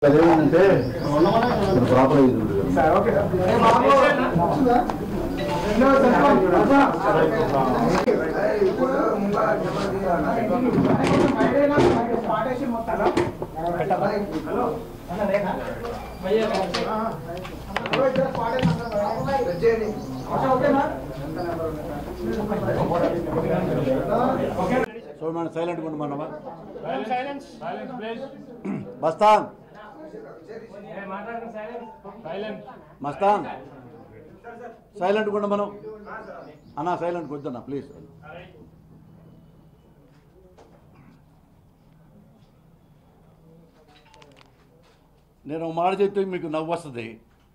అదేంటంటే ప్రాపర్ చూడమని సైలెంట్ ఉండమన్నమా silence silence please Mastan silence Mastan silent ఉండ మనం అన్న సైలెంట్ వద్దన్నా ప్లీజ్ నేను ఒక మాట చెప్తే మీకు నవ్వు వస్తుంది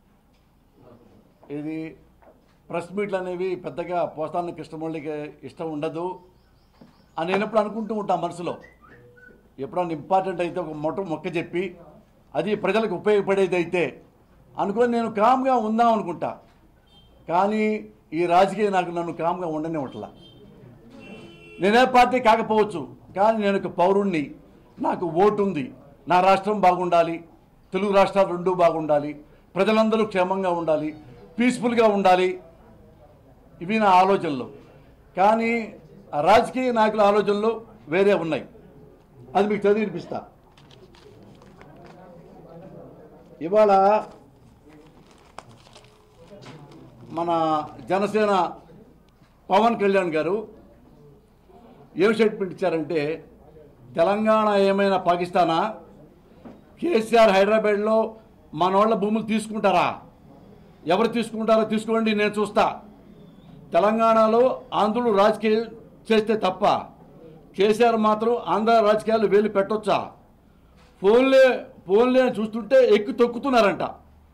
ఇది ప్రెస్ మీట్లు అనేవి పెద్దగా పోస్తాను కృష్ణమౌళికి ఇష్టం ఉండదు అని నేను ఎప్పుడు అనుకుంటూ ఉంటాను మనసులో ఎప్పుడన్నా ఇంపార్టెంట్ అయితే ఒక మొట్ట మొక్క చెప్పి అది ప్రజలకు ఉపయోగపడేది అయితే అనుకొని నేను కామ్గా ఉందాం అనుకుంటా కానీ ఈ రాజకీయ నాకు నన్ను కామ్గా ఉండనివ్వట్లా నేనే పార్టీ కాకపోవచ్చు కానీ నేను ఒక పౌరుణ్ణి నాకు ఓటు ఉంది నా రాష్ట్రం బాగుండాలి తెలుగు రాష్ట్రాలు రెండూ బాగుండాలి ప్రజలందరూ క్షేమంగా ఉండాలి పీస్ఫుల్గా ఉండాలి ఇవి నా ఆలోచనలు కానీ ఆ రాజకీయ నాయకుల ఆలోచనలు వేరే ఉన్నాయి అది మీకు చదివి వినిపిస్తా ఇవాళ మన జనసేన పవన్ కళ్యాణ్ గారు ఏం స్టేట్మెంట్ ఇచ్చారంటే తెలంగాణ ఏమైనా పాకిస్తానా కేసీఆర్ హైదరాబాద్లో మన వాళ్ళ భూములు తీసుకుంటారా ఎవరు తీసుకుంటారో తీసుకోండి నేను చూస్తా తెలంగాణలో ఆంధ్రులు రాజకీయం చేస్తే తప్ప కేసీఆర్ మాత్రం ఆంధ్ర రాజకీయాలు వేలు పెట్టొచ్చా ఫోన్లే ఫోన్లే అని చూస్తుంటే ఎక్కి తొక్కుతున్నారంట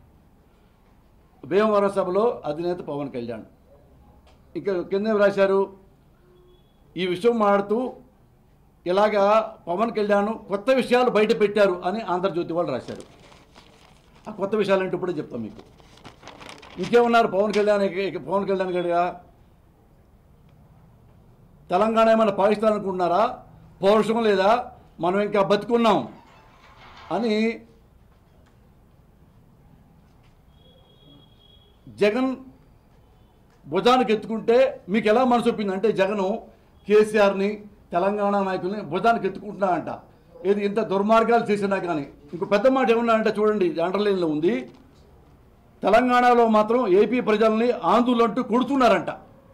భీమవరం సభలో అధినేత పవన్ కళ్యాణ్ ఇంకా కింద ఏం రాశారు ఈ విషయం మాడుతూ ఇలాగా పవన్ కళ్యాణ్ కొత్త విషయాలు బయట పెట్టారు అని ఆంధ్రజ్యోతి వాళ్ళు రాశారు ఆ కొత్త విషయాలు అంటే ఇప్పుడే చెప్తాం మీకు ఇంకేమన్నారు పవన్ కళ్యాణ్ ఇక- ఇక పవన్ కళ్యాణ్ గడిగా తెలంగాణ ఏమైనా పాకిస్తాన్ అనుకుంటున్నారా పౌరుషం లేదా మనం ఇంకా బతుకున్నాం అని జగన్ భుజానికి ఎత్తుకుంటే మీకు ఎలా మనసు ఒప్పింది అంటే జగను కేసీఆర్ని తెలంగాణ నాయకుల్ని భుజానికి ఎత్తుకుంటున్నాడంట ఏది ఇంత దుర్మార్గాలు చేసినా కానీ ఇంకో పెద్ద మాట ఏమన్నా అంటే చూడండి అండర్లైన్లో ఉంది తెలంగాణలో మాత్రం ఏపీ ప్రజల్ని ఆందోళన అంటూ కొడుతున్నారంట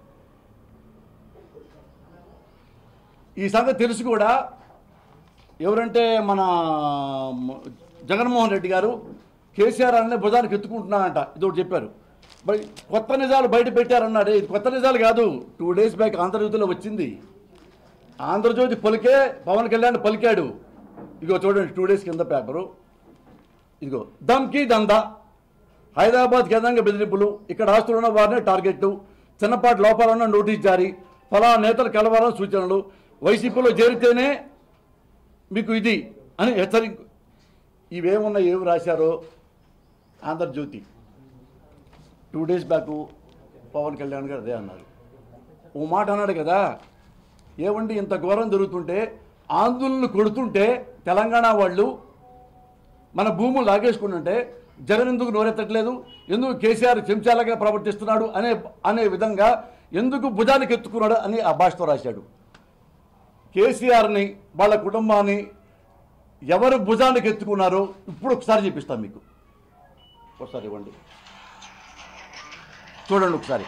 ఈ సంగతి తెలిసి కూడా ఎవరంటే మన జగన్మోహన్ రెడ్డి గారు కేసీఆర్ అనే భుజానికి ఎత్తుకుంటున్నానంట ఇది ఒకటి చెప్పారు మరి కొత్త నిజాలు బయట పెట్టారన్నాడు ఇది కొత్త నిజాలు కాదు టూ డేస్ బ్యాక్ ఆంధ్రజ్యోతిలో వచ్చింది ఆంధ్రజ్యోతి పలికే పవన్ కళ్యాణ్ పలికాడు ఇగో చూడండి టూ డేస్ కింద పేపరు ఇదిగో దమ్కి దందా హైదరాబాద్ కేంద్రంగా బెదిరింపులు ఇక్కడ ఆస్తులున్న వారిని టార్గెట్ చిన్నపాటి లోపాలన్న నోటీస్ జారీ ఫలానా నేతలు కలవాలని సూచనలు వైసీపీలో చేరితేనే మీకు ఇది అని హెచ్చరిక ఇవేమున్నా ఏమి రాశారో Andhra Jyothi two days back Pawan Kalyan గారు అదే అన్నారు ఓ మాట అన్నాడు కదా ఏమండి ఇంత ఘోరం జరుగుతుంటే ఆందోళనలు కొడుతుంటే తెలంగాణ వాళ్ళు మన భూములు లాగేసుకుంటుంటే జగన్ ఎందుకు నోరెత్తట్లేదు ఎందుకు కేసీఆర్ చెంచాలుగా ప్రవర్తిస్తున్నాడు అనే అనే విధంగా ఎందుకు భుజానికి ఎత్తుకున్నాడు అని ఆ భాషతో రాశాడు కేసీఆర్ని వాళ్ళ కుటుంబాన్ని ఎవరు భుజానికి ఎత్తుకున్నారో ఇప్పుడు ఒకసారి చూపిస్తాను మీకు ఒకసారి ఇవ్వండి చూడండి ఒకసారి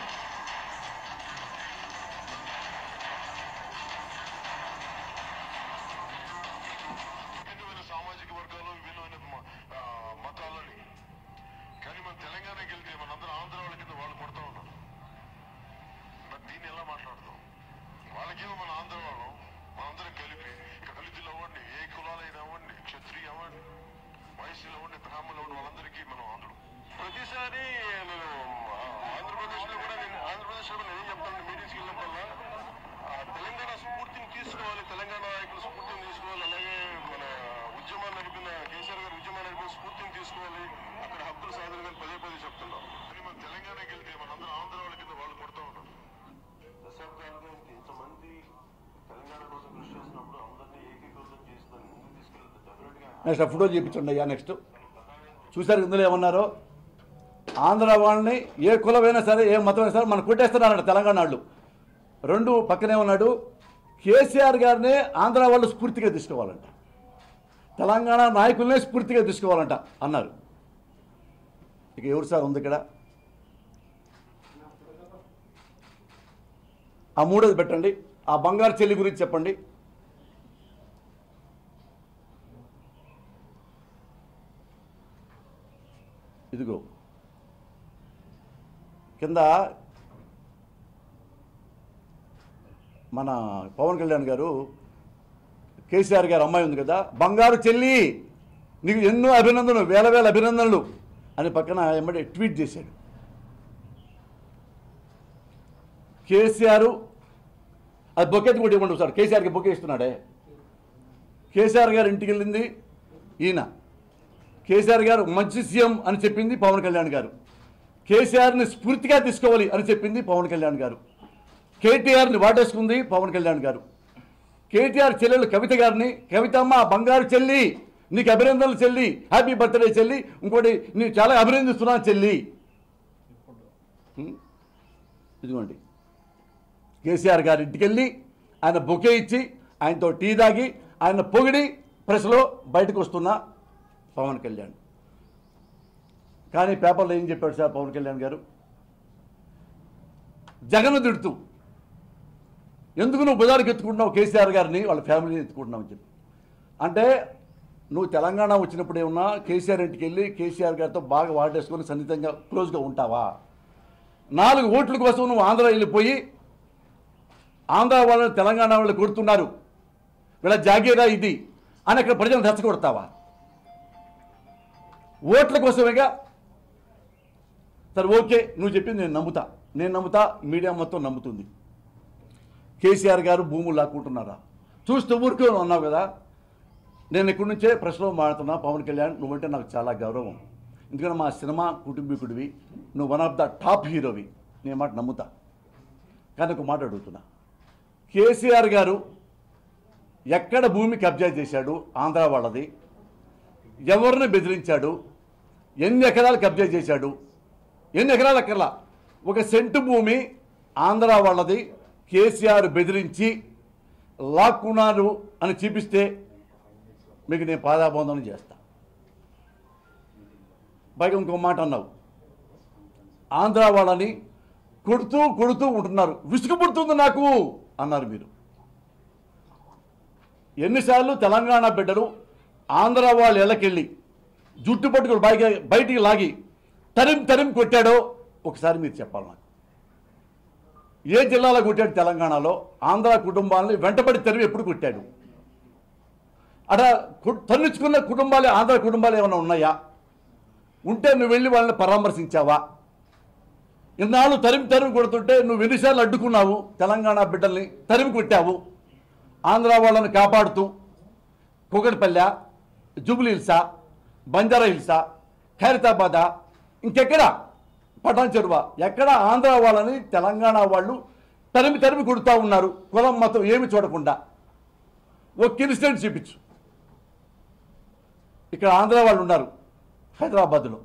విభిన్నమైన సామాజిక వర్గాలు విభిన్నమైన మ- ఆ, మతాలని కానీ మన తెలంగాణకి వెళ్తే మనందరం ఆంధ్ర వాళ్ళ కింద వాళ్ళు కొడతా ఉన్నాం మరి దీన్ని ఎలా మాట్లాడతాం వాళ్ళకేమో మన ఆంధ్ర వాళ్ళం మనందరం కలిపి ఇక దళితులు అవ్వండి ఏ కులాలైనా అవ్వండి క్షత్రియ అవ్వండి వైశ్యులు అవ్వండి బ్రాహ్మణులు అవ్వండి వాళ్ళందరికీ మనం ఆంధ్రులు ప్రతిసారి నేను ఆంధ్రప్రదేశ్ లో కూడా నేను ఆంధ్రప్రదేశ్ లో నేను ఏం చెప్తాను మీటింగ్స్కి వెళ్ళినప్పుడల్లా ఆ, తెలంగాణ స్ఫూర్తిని తీసుకోవాలి తెలంగాణ నాయకుల స్ఫూర్తిని తీసుకోవాలి అలాగే మన ఉద్యమాన్ని నడిపిన కేసీఆర్ గారు ఉద్యమాన్ని నడిపిన స్ఫూర్తిని తీసుకోవాలి అక్కడ హక్కుల సాధన కానీ పదే పదే చెప్తున్నాం కానీ మన తెలంగాణకి వెళ్తే మనందరం ఆంధ్ర వాళ్ళ కింద వాళ్ళు కొడతా ఉన్నాం దశాబ్దాలుగా ఇంతమంది తెలంగాణ కోసం కృషి చేసినప్పుడు అందరినీ ఏకీకృతం చేసి దాన్ని ముందుకు తీసుకెళ్తే డెఫినెట్ గా నెక్స్ట్ ఆ ఫోటో చూపించండి అయ్యా నెక్స్ట్ చూశారు ఇందులో ఏమన్నారో ఆంధ్ర వాళ్ళని ఏ కులమైనా సరే ఏ మతమైనా సరే మనం కొట్టేస్తున్నారంట తెలంగాణ వాళ్ళు రెండు పక్కనే ఉన్నాడు కేసీఆర్ గారినే ఆంధ్ర వాళ్ళు స్ఫూర్తిగా తీసుకోవాలంట తెలంగాణ నాయకులనే స్ఫూర్తిగా తీసుకోవాలంట అన్నారు ఇక ఎవరు సార్ ఉంది ఇక్కడ ఆ మూడోది పెట్టండి ఆ బంగారు చెల్లి గురించి చెప్పండి ఇదిగో కింద మన పవన్ కళ్యాణ్ గారు కేసీఆర్ గారు అమ్మాయి ఉంది కదా బంగారు చెల్లి నీకు ఎన్నో అభినందనలు వేల వేల అభినందనలు అని పక్కన ఎమ్మడి ట్వీట్ చేశాడు కేసీఆర్ అది బొకేది కూడా ఇవ్వండి సార్ కేసీఆర్కి బొకే ఇస్తున్నాడే కేసీఆర్ గారు ఇంటికి వెళ్ళింది ఈయన కేసీఆర్ గారు మంచి సీఎం అని చెప్పింది పవన్ కళ్యాణ్ గారు కేసీఆర్ని స్ఫూర్తిగా తీసుకోవాలి అని చెప్పింది పవన్ కళ్యాణ్ గారు కేటీఆర్ని వాటేసుకుంది పవన్ కళ్యాణ్ గారు కేటీఆర్ చెల్లెలు కవిత గారిని కవితమ్మ బంగారు చెల్లి నీకు అభినందనలు చెల్లి హ్యాపీ బర్త్డే చెల్లి ఇంకోటి నేను చాలా అభినందిస్తున్నాను చెల్లి హ్మ్? ఇదిగోండి కేసీఆర్ గారి ఇంటికి వెళ్ళి ఆయన బొకే ఇచ్చి ఆయనతో టీ తాగి ఆయన పొగిడి ప్రెస్లో బయటకు వస్తున్న పవన్ కళ్యాణ్ కానీ పేపర్లో ఏం చెప్పాడు సార్ పవన్ కళ్యాణ్ గారు జగన్ తిడుతూ ఎందుకు నువ్వు బజారుకి ఎత్తుకుంటున్నావు కేసీఆర్ గారిని వాళ్ళ ఫ్యామిలీని ఎత్తుకుంటున్నావు అని చెప్పి అంటే నువ్వు తెలంగాణ వచ్చినప్పుడు ఏమన్నా కేసీఆర్ ఇంటికి వెళ్ళి కేసీఆర్ గారితో బాగా వాటేసుకొని సన్నిహితంగా క్లోజ్గా ఉంటావా నాలుగు ఓట్ల కోసం నువ్వు ఆంధ్ర వెళ్ళిపోయి ఆంధ్ర వాళ్ళని తెలంగాణ వాళ్ళు కొడుతున్నారు వీళ్ళ జాగీరా ఇది అని అక్కడ ప్రజలను రెచ్చగొడతావా ఓట్ల కోసమేగా సరే ఓకే నువ్వు చెప్పింది నేను నమ్ముతా నేను నమ్ముతా మీడియా మొత్తం నమ్ముతుంది కేసీఆర్ గారు భూములు లాక్కుంటున్నారా చూస్తూ ఊరికే అన్నావు కదా నేను ఇక్కడి నుంచే ప్రశ్నలో మాడుతున్నా పవన్ కళ్యాణ్ నువ్వంటే నాకు చాలా గౌరవం ఎందుకంటే మా సినిమా కుటుంబీకుడివి నువ్వు వన్ ఆఫ్ ద టాప్ హీరోవి నేను మాట నమ్ముతా కానీ ఒక మాట అడుగుతున్నా కేసీఆర్ గారు ఎక్కడ భూమి కబ్జా చేశాడు ఆంధ్ర వాళ్ళది ఎవరిని బెదిరించాడు ఎన్ని ఎకరాలు కబ్జా చేశాడు ఎన్ని ఎకరాలు ఎక్కర్లా ఒక సెంటు భూమి ఆంధ్ర వాళ్ళది కేసీఆర్ బెదిరించి లాక్కున్నారు అని చూపిస్తే మీకు నేను పాదాబంధనం చేస్తా పైగా ఇంకో మాట అన్నావు ఆంధ్ర వాళ్ళని కొడుతూ కొడుతూ ఉంటున్నారు విసుగు పుడుతుంది నాకు అన్నారు మీరు ఎన్నిసార్లు తెలంగాణ బిడ్డలు ఆంధ్ర వాళ్ళు ఎలకెళ్ళి జుట్టు పట్టుకుని బయట బయటికి లాగి తరిం తరిం కొట్టాడో ఒకసారి మీరు చెప్పాలి నాకు ఏ జిల్లాలో కొట్టాడు తెలంగాణలో ఆంధ్ర కుటుంబాలని వెంటబడి తరిమి ఎప్పుడు కొట్టాడు అలా కు- తన్నించుకున్న కుటుంబాలు ఆంధ్ర కుటుంబాలు ఏమైనా ఉన్నాయా ఉంటే నువ్వు వెళ్ళి వాళ్ళని పరామర్శించావా ఇన్నాళ్ళు తరిమి తరిమి కొడుతుంటే నువ్వు ఎన్నిసార్లు అడ్డుకున్నావు తెలంగాణ బిడ్డల్ని తరిమి కొట్టావు ఆంధ్ర వాళ్ళని కాపాడుతూ కుకటిపల్లె జూబ్లీ హిల్సా బంజారా హిల్సా ఖైరతాబాద్ ఇంకెక్కడ పటాన్ చెరువ ఎక్కడ ఆంధ్ర వాళ్ళని తెలంగాణ వాళ్ళు తరిమి తరిమి కొడుతూ ఉన్నారు కులం మతం ఏమి చూడకుండా ఒక ఇన్సిడెంట్ చూపించు ఇక్కడ ఆంధ్ర వాళ్ళు ఉన్నారు హైదరాబాద్లో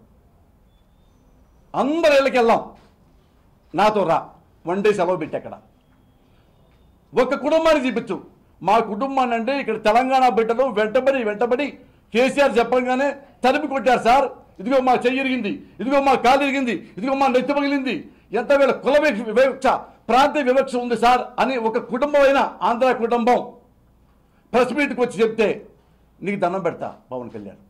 అందరు ఇళ్ళకి వెళ్దాం నాతో రా వన్ డే సెలవు పెట్టి అక్కడ ఒక కుటుంబాన్ని చూపించు మా కుటుంబాన్ని అంటే ఇక్కడ తెలంగాణ బిడ్డలు వెంటబడి వెంటబడి కేసీఆర్ చెప్పంగానే తరిమి కొట్టారు సార్ ఇదిగో మా చెయ్యి ఇరిగింది ఇదిగో మా కాలు ఇరిగింది ఇదిగో మా నెత్తి పగిలింది ఎంత వేళ కుల వివక్ష వివక్ష ప్రాంతీయ వివక్ష ఉంది సార్ అని ఒక కుటుంబం అయినా ఆంధ్ర కుటుంబం ప్రెస్ మీట్కి వచ్చి చెప్తే నీకు దండం పెడతా పవన్ కళ్యాణ్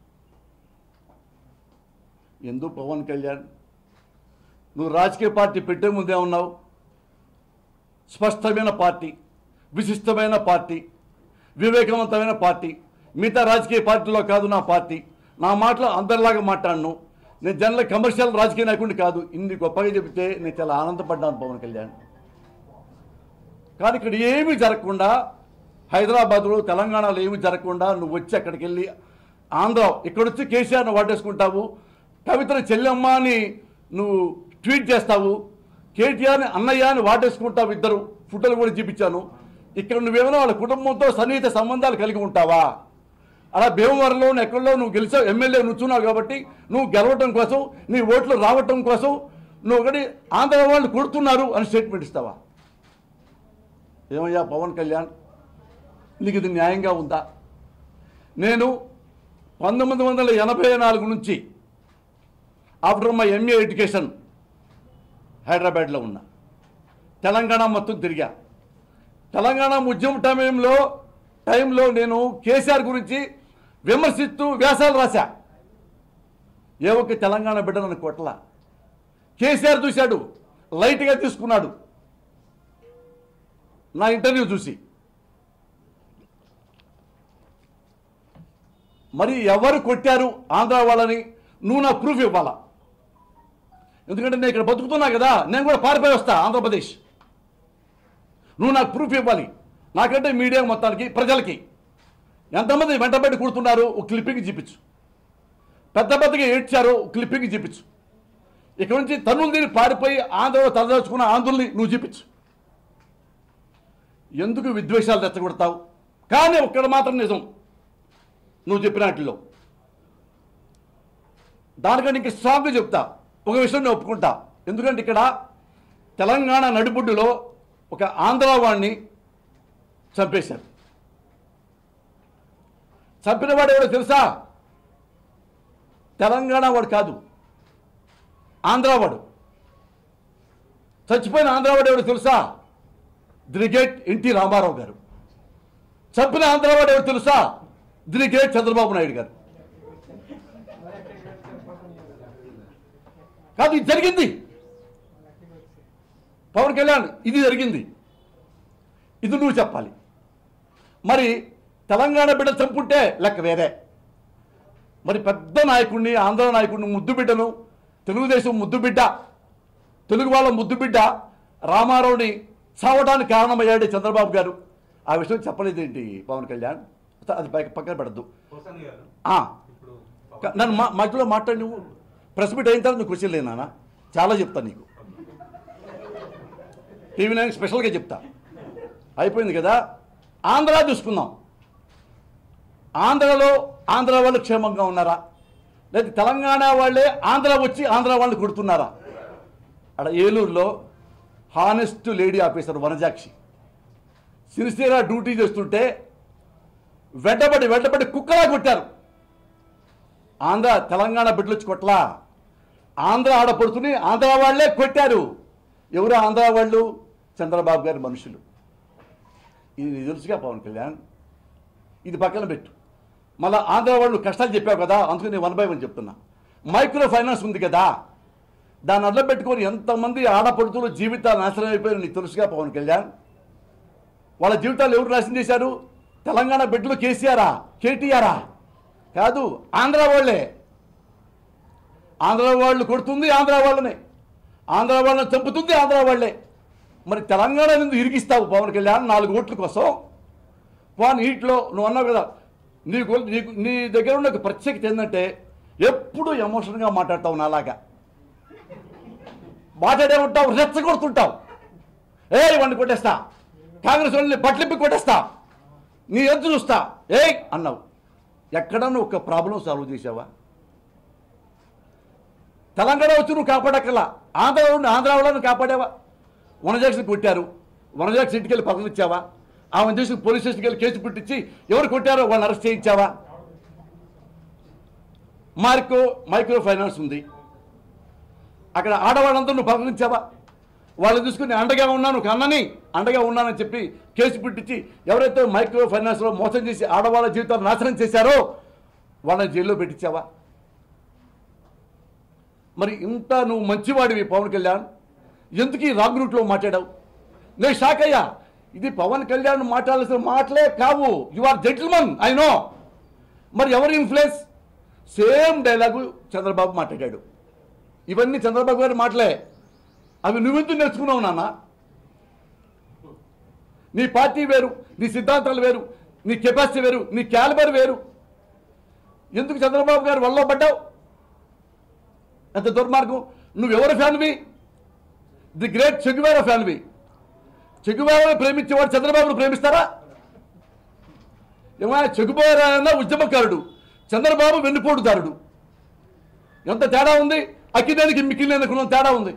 ఎందుకు పవన్ కళ్యాణ్ నువ్వు రాజకీయ పార్టీ పెట్టే ముందే ఉన్నావు స్పష్టమైన పార్టీ విశిష్టమైన పార్టీ వివేకవంతమైన పార్టీ మిగతా రాజకీయ పార్టీలో కాదు నా పార్టీ నా మాటలో అందరిలాగా మాట్లాడను నేను జనరల్ కమర్షియల్ రాజకీయ నాయకుడిని కాదు ఇన్ని గొప్పగా చెబితే నేను చాలా ఆనందపడ్డాను పవన్ కళ్యాణ్ కానీ ఇక్కడ ఏమీ జరగకుండా హైదరాబాద్లో తెలంగాణలో ఏమీ జరగకుండా నువ్వు వచ్చి అక్కడికి వెళ్ళి ఆంధ్ర ఇక్కడొచ్చి కేసీఆర్ను వాటేసుకుంటావు కవితను చెల్లెమ్మ అని నువ్వు ట్వీట్ చేస్తావు కేటీఆర్ని అన్నయ్య అని వాటేసుకుంటావు ఇద్దరు ఫోటోలు కూడా చూపించాను ఇక్కడ నువ్వేమైనా వాళ్ళ కుటుంబంతో సన్నిహిత సంబంధాలు కలిగి ఉంటావా అలా భీమవరంలో ఎక్కడో నువ్వు గెలిచావు ఎమ్మెల్యే నుంచున్నావు కాబట్టి నువ్వు గెలవటం కోసం నీ ఓట్లు రావటం కోసం నువ్వు ఒకటి ఆంధ్ర వాళ్ళు కొడుతున్నారు అని స్టేట్మెంట్ ఇస్తావా ఏమయ్యా పవన్ కళ్యాణ్ నీకు ఇది న్యాయంగా ఉందా నేను పంతొమ్మిది వందల ఎనభై నాలుగు నుంచి ఆఫ్టర్ మై ఎంఏ ఎడ్యుకేషన్ హైదరాబాద్లో ఉన్నా తెలంగాణ మొత్తం తిరిగా తెలంగాణ ఉద్యమ టైంలో టైంలో నేను కేసీఆర్ గురించి విమర్శిస్తూ వ్యాసాలు రాశా ఏ ఒక్క తెలంగాణ బిడ్డ నన్ను కొట్టల కేసీఆర్ చూశాడు లైట్గా తీసుకున్నాడు నా ఇంటర్వ్యూ చూసి మరి ఎవరు కొట్టారు ఆంధ్ర వాళ్ళని నువ్వు నాకు ప్రూఫ్ ఇవ్వాలా ఎందుకంటే నేను ఇక్కడ బతుకుతున్నా కదా నేను కూడా పారిపోయి వస్తా ఆంధ్రప్రదేశ్ నువ్వు నాకు ప్రూఫ్ ఇవ్వాలి నాకంటే మీడియా మొత్తానికి ప్రజలకి ఎంతమంది వెంటబెట్టి కూడుతున్నారు ఒక క్లిప్పింగ్ చూపించు పెద్ద పెద్దగా ఏడ్చారు ఒక క్లిప్పింగ్ చూపించు ఇక్కడ నుంచి తన్నులు తిని పారిపోయి ఆంధ్రలో తలదాచుకున్న ఆంధ్రుల్ని నువ్వు చూపించు ఎందుకు విద్వేషాలు తెచ్చగొడతావు కానీ ఒక్కడ మాత్రం నిజం నువ్వు చెప్పినట్లో దానికంటే ఇంక స్ట్రాంగ్గా చెప్తా ఒక విషయం నేను ఒప్పుకుంటా ఎందుకంటే ఇక్కడ తెలంగాణ నడిబొడ్డులో ఒక ఆంధ్ర వాడిని చంపేశారు చంపిన వాడు ఎవడో తెలుసా తెలంగాణ వాడు కాదు ఆంధ్రావాడు చచ్చిపోయిన ఆంధ్రావాడు ఎవడు తెలుసా దిరిగేట్ ఎన్టీ రామారావు గారు చంపిన ఆంధ్రావాడు ఎవడు తెలుసా దిరిగేట్ చంద్రబాబు నాయుడు గారు కాదు ఇది జరిగింది పవన్ కళ్యాణ్ ఇది జరిగింది ఇది నువ్వు చెప్పాలి మరి తెలంగాణ బిడ్డ చంపుంటే లెక్క వేరే మరి పెద్ద నాయకుడిని ఆంధ్ర నాయకుడిని ముద్దు బిడ్డను తెలుగుదేశం ముద్దు బిడ్డ తెలుగు వాళ్ళ ముద్దు బిడ్డ రామారావుని చావడానికి కారణమయ్యాడు చంద్రబాబు గారు ఆ విషయం చెప్పలేదేంటి పవన్ కళ్యాణ్ అది పక్క- పక్కన పెడద్దు హుసన్ గారు ఆ, ఇప్పుడు క- నన్ను మా మధ్యలో మాట్లాడి నువ్వు ప్రెస్ మీట్ అయిన తర్వాత నువ్వు క్వశ్చన్ లేనా చాలా చెప్తా నీకు టీవీ నైన్ స్పెషల్గా చెప్తా అయిపోయింది కదా ఆంధ్ర చూసుకుందాం ఆంధ్రలో ఆంధ్ర వాళ్ళు క్షేమంగా ఉన్నారా లేదా తెలంగాణ వాళ్ళే ఆంధ్ర వచ్చి ఆంధ్ర వాళ్ళు కొడుతున్నారా అక్కడ ఏలూరులో హానెస్ట్ లేడీ ఆఫీసర్ వనజాక్షి సిరిసిరా డ్యూటీ చేస్తుంటే వెంటబడి వెంటబడి కుక్కలా కొట్టారు ఆంధ్ర తెలంగాణ బిడ్డలు వచ్చి కొట్లా ఆంధ్ర ఆడపడుతుని ఆంధ్ర వాళ్ళే కొట్టారు ఎవరు ఆంధ్ర వాళ్ళు చంద్రబాబు గారి మనుషులు ఇది నీకు తెలుసుగా పవన్ కళ్యాణ్ ఇది పక్కన పెట్టు మళ్ళీ ఆంధ్ర వాళ్ళు కష్టాలు చెప్పావు కదా అందుకని నేను వన్ బై వన్ చెప్తున్నా మైక్రో ఫైనాన్స్ ఉంది కదా దాన్ని అడ్డం పెట్టుకొని ఎంతమంది ఆడపడుతులు జీవితాలు నాశనం అయిపోయారు నీకు తెలుసుగా పవన్ కళ్యాణ్ వాళ్ళ జీవితాలు ఎవరు నాశనం చేశారు తెలంగాణ బిడ్డలు కేసీఆరా కేటీఆరా కాదు ఆంధ్ర వాళ్ళే ఆంధ్ర వాళ్ళు కొడుతుంది ఆంధ్ర వాళ్ళనే ఆంధ్ర వాళ్ళని చంపుతుంది ఆంధ్ర వాళ్ళే మరి తెలంగాణ నుండి ఇరికిస్తావు పవన్ కళ్యాణ్ నాలుగు ఓట్ల కోసం పోనీ వీటిలో నువ్వు అన్నావు కదా నీకు నీకు నీ దగ్గర ఉన్న ఒక ప్రత్యేకత ఏంటంటే ఎప్పుడు ఎమోషన్గా మాట్లాడతావు నాలాగా మాట్లాడే ఉంటావు రెచ్చగొడుతుంటావు ఏ వాడిని కొట్టేస్తా కాంగ్రెస్ వాళ్ళని బట్లిప్పి కొట్టేస్తా నీ ఎద్దు చూస్తా ఏ అన్నావు ఎక్కడన్నా ఒక ప్రాబ్లం సాల్వ్ చేసావా తెలంగాణ వచ్చి నువ్వు కాపాడక్కల ఆంధ్ర ఉండి ఆంధ్ర వాళ్ళని కాపాడావా వనజాక్షన్ కొట్టారు వనజాక్స్ ఇంటికి వెళ్ళి పక్కనిచ్చావా ఆమె చేసి పోలీస్ స్టేషన్కి వెళ్ళి కేసు పెట్టించి ఎవరు కొట్టారో వాళ్ళని అరెస్ట్ చేయించావా మార్కో మైక్రో ఫైనాన్స్ ఉంది అక్కడ ఆడవాళ్ళందరూ నువ్వు పలకరించావా వాళ్ళు తీసుకుని అండగా ఉన్నాను కన్నని అండగా ఉన్నానని చెప్పి కేసు పెట్టించి ఎవరైతే మైక్రో ఫైనాన్స్లో మోసం చేసి ఆడవాళ్ళ జీవితాలు నాశనం చేశారో వాళ్ళని జైల్లో పెట్టించావా మరి ఇంత నువ్వు మంచివాడివి పవన్ కళ్యాణ్ ఎందుకు ఈ రాంగ్ రూట్లో మాట్లాడావు నేను షాక్ అయ్యా ఇది పవన్ కళ్యాణ్ మాట్లాడాల్సిన మాటలే కావు you are gentleman I know మరి ఎవరి ఇన్ఫ్లుయెన్స్ సేమ్ డైలాగు చంద్రబాబు మాట్లాడాడు ఇవన్నీ చంద్రబాబు గారి మాటలే అవి నువ్వెందుకు నేర్చుకున్నావు నాన్న నీ పార్టీ వేరు నీ సిద్ధాంతాలు వేరు నీ కెపాసిటీ వేరు నీ క్యాలిబర్ వేరు ఎందుకు చంద్రబాబు గారు వల్ల పడ్డావు ఎంత దుర్మార్గం నువ్వెవరు ఫ్యాన్వి ది గ్రేట్ చెగువేరా ఫ్యాన్వి చెగువేరాను ప్రేమించేవాడు చంద్రబాబును ప్రేమిస్తారా ఏమైనా చెగుపోయారన్న ఉద్యమకారుడు చంద్రబాబు వెన్నుపోటుదారుడు ఎంత తేడా ఉంది అక్కిదానికి మిక్కిలేనుకున్న తేడా ఉంది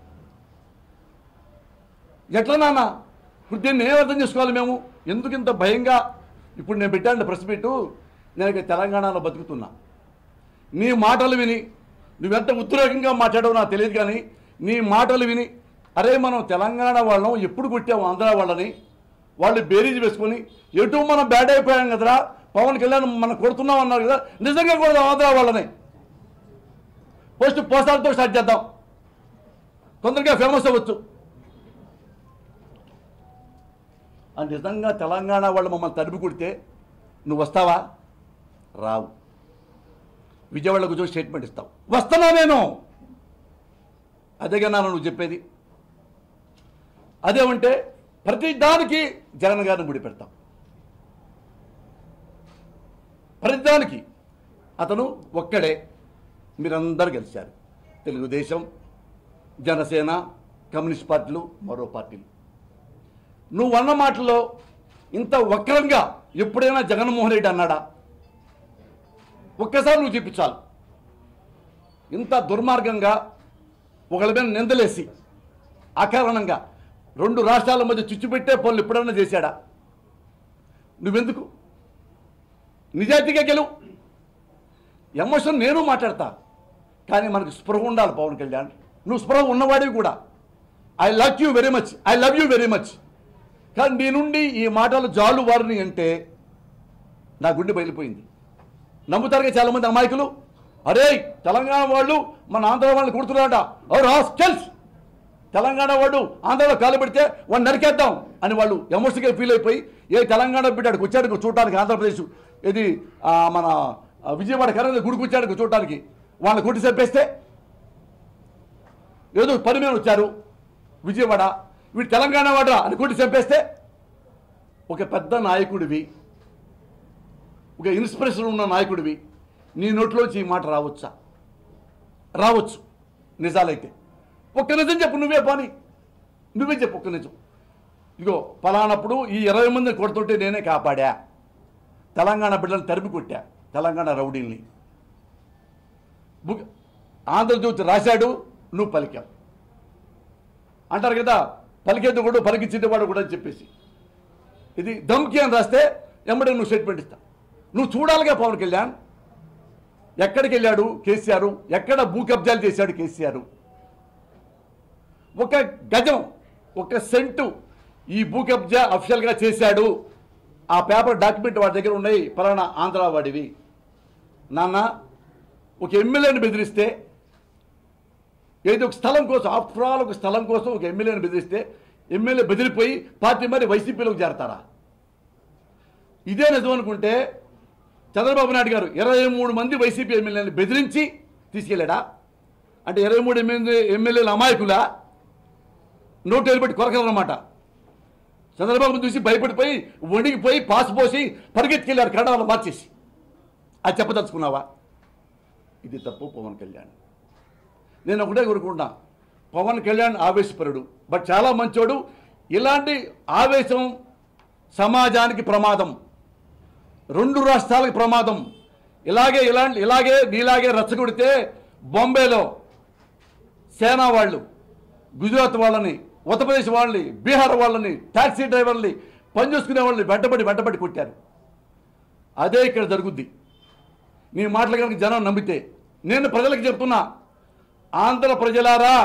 ఎట్లా నాన్న ఇప్పుడు దీన్ని ఏం అర్థం చేసుకోవాలి మేము ఎందుకు ఇంత భయంగా ఇప్పుడు నేను పెట్టాను ప్రెస్ మీటు నేను ఇక తెలంగాణలో బతుకుతున్నా నీ మాటలు విని నువ్వెంత ఉద్రేకంగా మాట్లాడావో నాకు తెలియదు కానీ నీ మాటలు విని అరే మనం తెలంగాణ వాళ్ళం ఎప్పుడు కొట్టాము ఆంధ్ర వాళ్ళని వాళ్ళు బేరీజ్ వేసుకొని ఎటు మనం బ్యాడ్ అయిపోయాం కదరా పవన్ కళ్యాణ్ మనం కొడుతున్నాం అన్నారు కదా నిజంగా కొడదాం ఆంధ్ర వాళ్ళని పోస్ట్ పోస్టాలతో స్టార్ట్ చేద్దాం తొందరగా ఫేమస్ అవ్వచ్చు ఆ నిజంగా తెలంగాణ వాళ్ళు మమ్మల్ని తరిమి కొడితే నువ్వు వస్తావా రావు విజయవాడలో కూర్చొని స్టేట్మెంట్ ఇస్తావు వస్తున్నా నేను అదేగా నాన్న నువ్వు చెప్పేది అదేమంటే ప్రతి దానికి జగన్ గారిని ముడి పెడతాం ప్రతిదానికి అతను ఒక్కడే మీరందరూ గెలిచారు తెలుగుదేశం జనసేన కమ్యూనిస్ట్ పార్టీలు మరో పార్టీలు నువ్వు అన్న మాటల్లో ఇంత వక్రంగా ఎప్పుడైనా జగన్మోహన్ రెడ్డి అన్నాడా ఒక్కసారి నువ్వు చూపించాలి ఇంత దుర్మార్గంగా ఒకళ్ళ మీద నిందలేసి అకారణంగా రెండు రాష్ట్రాల మధ్య చిచ్చుపెట్టే పనులు ఎప్పుడన్నా చేశాడా నువ్వెందుకు నిజాయితీగా గెలువు ఎమోషన్ నేను మాట్లాడతా కానీ మనకు స్పృహ ఉండాలి పవన్ కళ్యాణ్ నువ్వు స్పృహ ఉన్నవాడివి కూడా I love you very much I love you very much కానీ నీ నుండి ఈ మాటలు జాలు వారిని అంటే నా గుండె బయలిపోయింది నమ్ముతారుగా చాలామంది అమాయకులు అరే తెలంగాణ వాళ్ళు మన ఆంధ్ర వాళ్ళని కుడుతున్నారట ఎవరు హాస్టల్స్ తెలంగాణ వాడు ఆంధ్రలో కాలు పెడితే వాడిని నరికేద్దాం అని వాళ్ళు ఎమోషనల్గా ఫీల్ అయిపోయి ఏ తెలంగాణ బిడ్డాడికి వచ్చాడు చూడటానికి ఆంధ్రప్రదేశ్ ఇది ఆ, మన ఆ, విజయవాడ కరెంట్ గుడికి వచ్చాడు చూడటానికి వాళ్ళని కొట్టి చంపేస్తే ఏదో పని మీద వచ్చారు విజయవాడ వీడు తెలంగాణ వాడరా అని కొట్టి చంపేస్తే ఒక పెద్ద నాయకుడివి ఒక ఇన్స్పిరేషన్ ఉన్న నాయకుడివి నీ నోట్లోంచి ఈ మాట రావచ్చా రావచ్చు నిజాలైతే ఒక్క నిజం చెప్పు నువ్వే పని నువ్వే చెప్పు ఒక్క నిజం ఇదిగో పలానప్పుడు ఈ ఇరవై మందిని కొడుతుంటే నేనే కాపాడా తెలంగాణ బిడ్డలను తరిమి కొట్టా తెలంగాణ రౌడీల్ని బుక్ ఆంధ్రజ్యోతి రాశాడు నువ్వు పలికావు అంటారు కదా పలికేది కూడా పలికిచ్చేవాడు కూడా అని చెప్పేసి ఇది దమ్కి అని రాస్తే ఎమ్మడే నువ్వు స్టేట్మెంట్ ఇస్తా నువ్వు చూడాలిగా పవన్ కళ్యాణ్ ఎక్కడికి వెళ్ళాడు కేసీఆర్ ఎక్కడ భూ కబ్జాలు చేశాడు కేసీఆర్ ఒక గజం ఒక సెంటు ఈ భూ కబ్జా అఫిషియల్గా చేశాడు ఆ పేపర్ డాక్యుమెంట్ వాడి దగ్గర ఉన్నాయి పలానా ఆంధ్ర వాడివి నాన్న ఒక ఎమ్మెల్యేని బెదిరిస్తే ఏదో ఒక స్థలం కోసం ఆఫ్టర్ ఆల్ ఒక స్థలం కోసం ఒక ఎమ్మెల్యేని బెదిరిస్తే ఎమ్మెల్యే బెదిరిపోయి పార్టీ మరి వైసీపీలోకి చేరతారా ఇదే నిజం అనుకుంటే చంద్రబాబు నాయుడు గారు ఇరవై మూడు మంది వైసీపీ ఎమ్మెల్యేలను బెదిరించి తీసుకెళ్ళాడా అంటే ఇరవై మూడు ఎమ్మెల్యే ఎమ్మెల్యేల అమాయకులా నోటు వెళ్ళిపెట్టి కొరకలన్నమాట చంద్రబాబు చూసి భయపడిపోయి వణిగిపోయి పాస్ పోసి పరిగెత్తుకెళ్ళారు కన్నడలో మార్చేసి అది చెప్పదలుచుకున్నావా ఇది తప్పు పవన్ కళ్యాణ్ నేను ఒకటే కోరుకుంటున్నా పవన్ కళ్యాణ్ ఆవేశపరుడు బట్ చాలా మంచోడు ఇలాంటి ఆవేశం సమాజానికి ప్రమాదం రెండు రాష్ట్రాలకు ప్రమాదం ఇలాగే ఇలాంటి ఇలాగే నీలాగే రచ్చగొడితే బాంబేలో సేనా వాళ్ళు గుజరాత్ వాళ్ళని ఉత్తరప్రదేశ్ వాళ్ళని బీహార్ వాళ్ళని టాక్సీ డ్రైవర్ని పనిచేసుకునే వాళ్ళని వెంటబడి వెంటబడి కొట్టారు అదే ఇక్కడ జరుగుద్ది నీ మాటలు కనుక జనం నమ్మితే నేను ప్రజలకు చెప్తున్నా ఆంధ్ర ప్రజలారా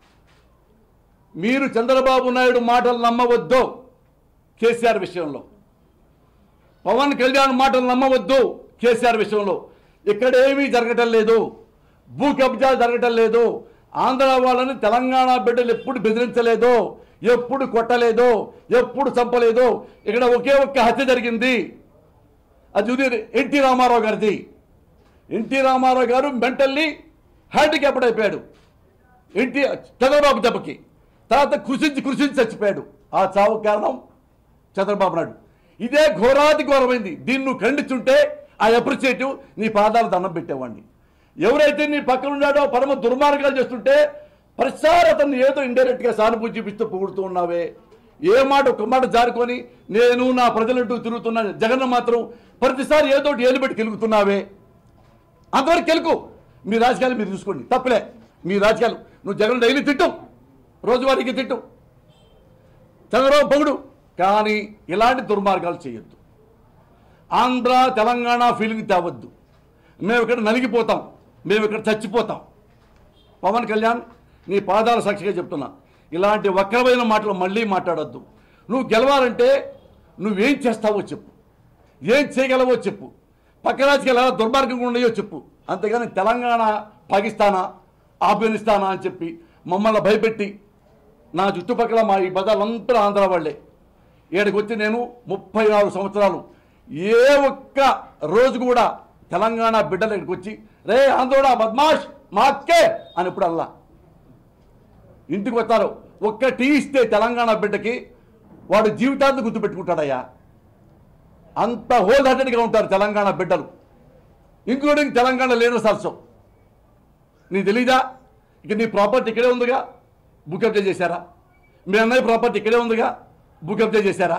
మీరు చంద్రబాబు నాయుడు మాటలు నమ్మవద్దు కేసీఆర్ విషయంలో పవన్ కళ్యాణ్ మాటలు నమ్మవద్దు కేసీఆర్ విషయంలో ఇక్కడ ఏమీ జరగటం లేదు భూ కబ్జాలు జరగటం లేదు ఆంధ్ర వాళ్ళని తెలంగాణ బిడ్డలు ఎప్పుడు బెదిరించలేదు ఎప్పుడు కొట్టలేదు ఎప్పుడు చంపలేదు ఇక్కడ ఒకే ఒక్క హత్య జరిగింది అది ఉదయం ఎన్టీ రామారావు గారిది ఎన్టీ రామారావు గారు మెంటల్లీ హ్యాండిక్యాప్డ్ అయిపోయాడు ఎన్టీ చంద్రబాబు దెబ్బకి తర్వాత కృషించి కృషించి చచ్చిపోయాడు ఆ చావు కారణం చంద్రబాబు నాయుడు ఇదే ఘోరాతి ఘోరమైంది దీన్ని నువ్వు ఖండించుంటే ఆ అప్రిషియేటివ్ నీ పాదాలు దండం పెట్టేవాడిని ఎవరైతే నీ పక్కన ఉన్నాడో పరమ దుర్మార్గాలు చేస్తుంటే ప్రతిసారి అతన్ని ఏదో ఇండైరెక్ట్గా సానుభూతి చూపిస్తూ పొగుడుతూ ఉన్నావే ఏ మాట ఒక్క మాట జారుకొని నేను నా ప్రజలంటూ తిరుగుతున్నా జగన్ మాత్రం ప్రతిసారి ఏదో ఒకటి ఏలు పెట్టి కెలుగుతున్నావే అంతవరకు కెలుకు మీ రాజకీయాలు మీరు చూసుకోండి తప్పులే మీ రాజకీయాలు నువ్వు జగన్ డైలీ తిట్టు రోజువారీకి తిట్టు చంద్రబాబు పొగుడు కానీ ఇలాంటి దుర్మార్గాలు చేయొద్దు ఆంధ్ర తెలంగాణ ఫీలింగ్ తేవద్దు మేము ఇక్కడ నలిగిపోతాం మేము ఇక్కడ చచ్చిపోతాం పవన్ కళ్యాణ్ నీ పాదాల సాక్షిగా చెప్తున్నా ఇలాంటి వక్రమైన మాటలు మళ్ళీ మాట్లాడొద్దు నువ్వు గెలవాలంటే నువ్వేం చేస్తావో చెప్పు ఏం చేయగలవో చెప్పు పక్క రాజకీయాలు ఎలా దుర్మార్గంగా ఉన్నాయో చెప్పు అంతేగాని తెలంగాణ పాకిస్తానా ఆఫ్ఘనిస్తానా అని చెప్పి మమ్మల్ని భయపెట్టి నా చుట్టుపక్కల మా ఈ బజార్లంతా ఆంధ్ర వాళ్ళే ఇక్కడికి వచ్చి నేను ముప్పై నాలుగు సంవత్సరాలు ఏ ఒక్క రోజు కూడా తెలంగాణ బిడ్డలు ఇక్కడికి వచ్చి రే ఆంధ్రోడా బద్మాష్ మా అక్కే అని ఇప్పుడు అల్లా ఇంటికి వస్తారు ఒక్క టీ ఇస్తే తెలంగాణ బిడ్డకి వాడు జీవితాంతం గుర్తుపెట్టుకుంటాడయ్యా అంత హోల్ హార్టెడ్గా ఉంటారు తెలంగాణ బిడ్డలు ఇంక్లూడింగ్ తెలంగాణ లీడర్స్ ఆల్సో నీకు తెలీదా ఇక నీ ప్రాపర్టీ ఇక్కడే ఉందిగా బుక్ అప్డేట్ చేశారా మీ అన్నయ్య ప్రాపర్టీ ఇక్కడే ఉందిగా బుక్ అప్డేట్ చేశారా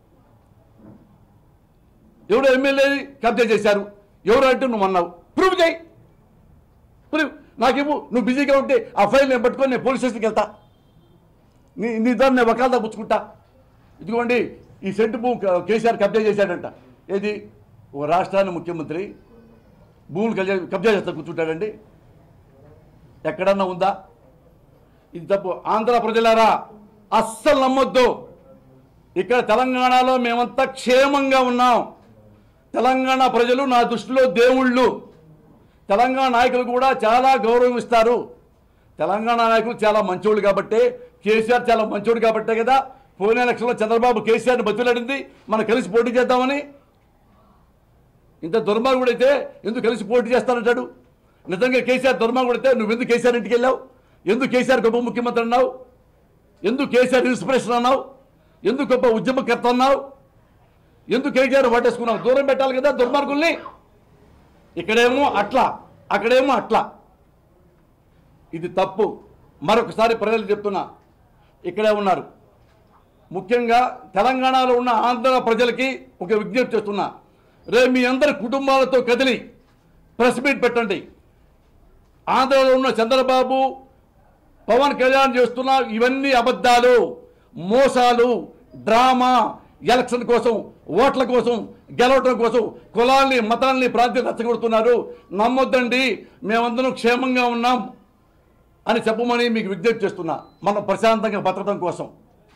ఎవడు ఎమ్మెల్యే కబ్జా చేశారు ఎవరు అంటే నువ్వు అన్నావు ప్రూవ్ చేయి ప్రూవ్ నాకేమో నువ్వు బిజీగా ఉంటే ఆ ఫైల్ నేను పట్టుకొని నేను పోలీస్ స్టేషన్కి వెళ్తా నీ నీ దాన్ని నేను వకాలదా పుచ్చుకుంటా ఇదిగోండి ఈ సెంటు భూమి క- కేసీఆర్ కబ్జా చేశాడంట ఏది ఓ రాష్ట్రాన్ని ముఖ్యమంత్రి భూములు కబ్జా కబ్జా చేస్తా కూర్చుంటాడండి ఎక్కడన్నా ఉందా ఇది తప్పు ఆంధ్ర ప్రజలారా అస్సలు నమ్మొద్దు ఇక్కడ తెలంగాణలో మేమంతా క్షేమంగా ఉన్నాం తెలంగాణ ప్రజలు నా దృష్టిలో దేవుళ్ళు తెలంగాణ నాయకులు కూడా చాలా గౌరవం ఇస్తారు తెలంగాణ నాయకులు చాలా మంచోళ్ళు కాబట్టి కేసీఆర్ చాలా మంచోడు కాబట్టే కదా పోయిన ఎలక్షన్లో చంద్రబాబు కేసీఆర్ని బతిలాడింది మనం కలిసి పోటీ చేద్దామని ఇంత దుర్మార్గుడైతే ఎందుకు కలిసి పోటీ చేస్తానంటాడు నిజంగా కేసీఆర్ దుర్మార్గుడైతే నువ్వు ఎందుకు కేసీఆర్ ఇంటికి వెళ్ళావు ఎందుకు కేసీఆర్ గొప్ప ముఖ్యమంత్రి అన్నావు ఎందుకు కేసీఆర్ ఇన్స్పిరేషన్ అన్నావు ఎందుకు గొప్ప ఉద్యమకర్త అన్నావు ఎందుకు కేసీఆర్ పట్టేసుకున్నావు దూరం పెట్టాలి కదా దుర్మార్గుల్ని ఇక్కడేమో అట్లా అక్కడేమో అట్లా ఇది తప్పు మరొకసారి ప్రజలు చెప్తున్నా ఇక్కడే ఉన్నారు ముఖ్యంగా తెలంగాణలో ఉన్న ఆంధ్ర ప్రజలకి ఒక విజ్ఞప్తి చేస్తున్నా రేపు మీ అందరి కుటుంబాలతో కదిలి ప్రెస్ మీట్ పెట్టండి ఆంధ్రలో ఉన్న చంద్రబాబు పవన్ కళ్యాణ్ చేస్తున్న ఇవన్నీ అబద్ధాలు మోసాలు డ్రామా ఎలక్షన్ కోసం ఓట్ల కోసం గెలవటం కోసం కులాల్ని మతాల్ని ప్రాంతం రెచ్చగొడుతున్నారు నమ్మొద్దండి మేమందరం క్షేమంగా ఉన్నాం అని చెప్పమని మీకు విజ్ఞప్తి చేస్తున్నా మనం ప్రశాంతంగా బతకడం కోసం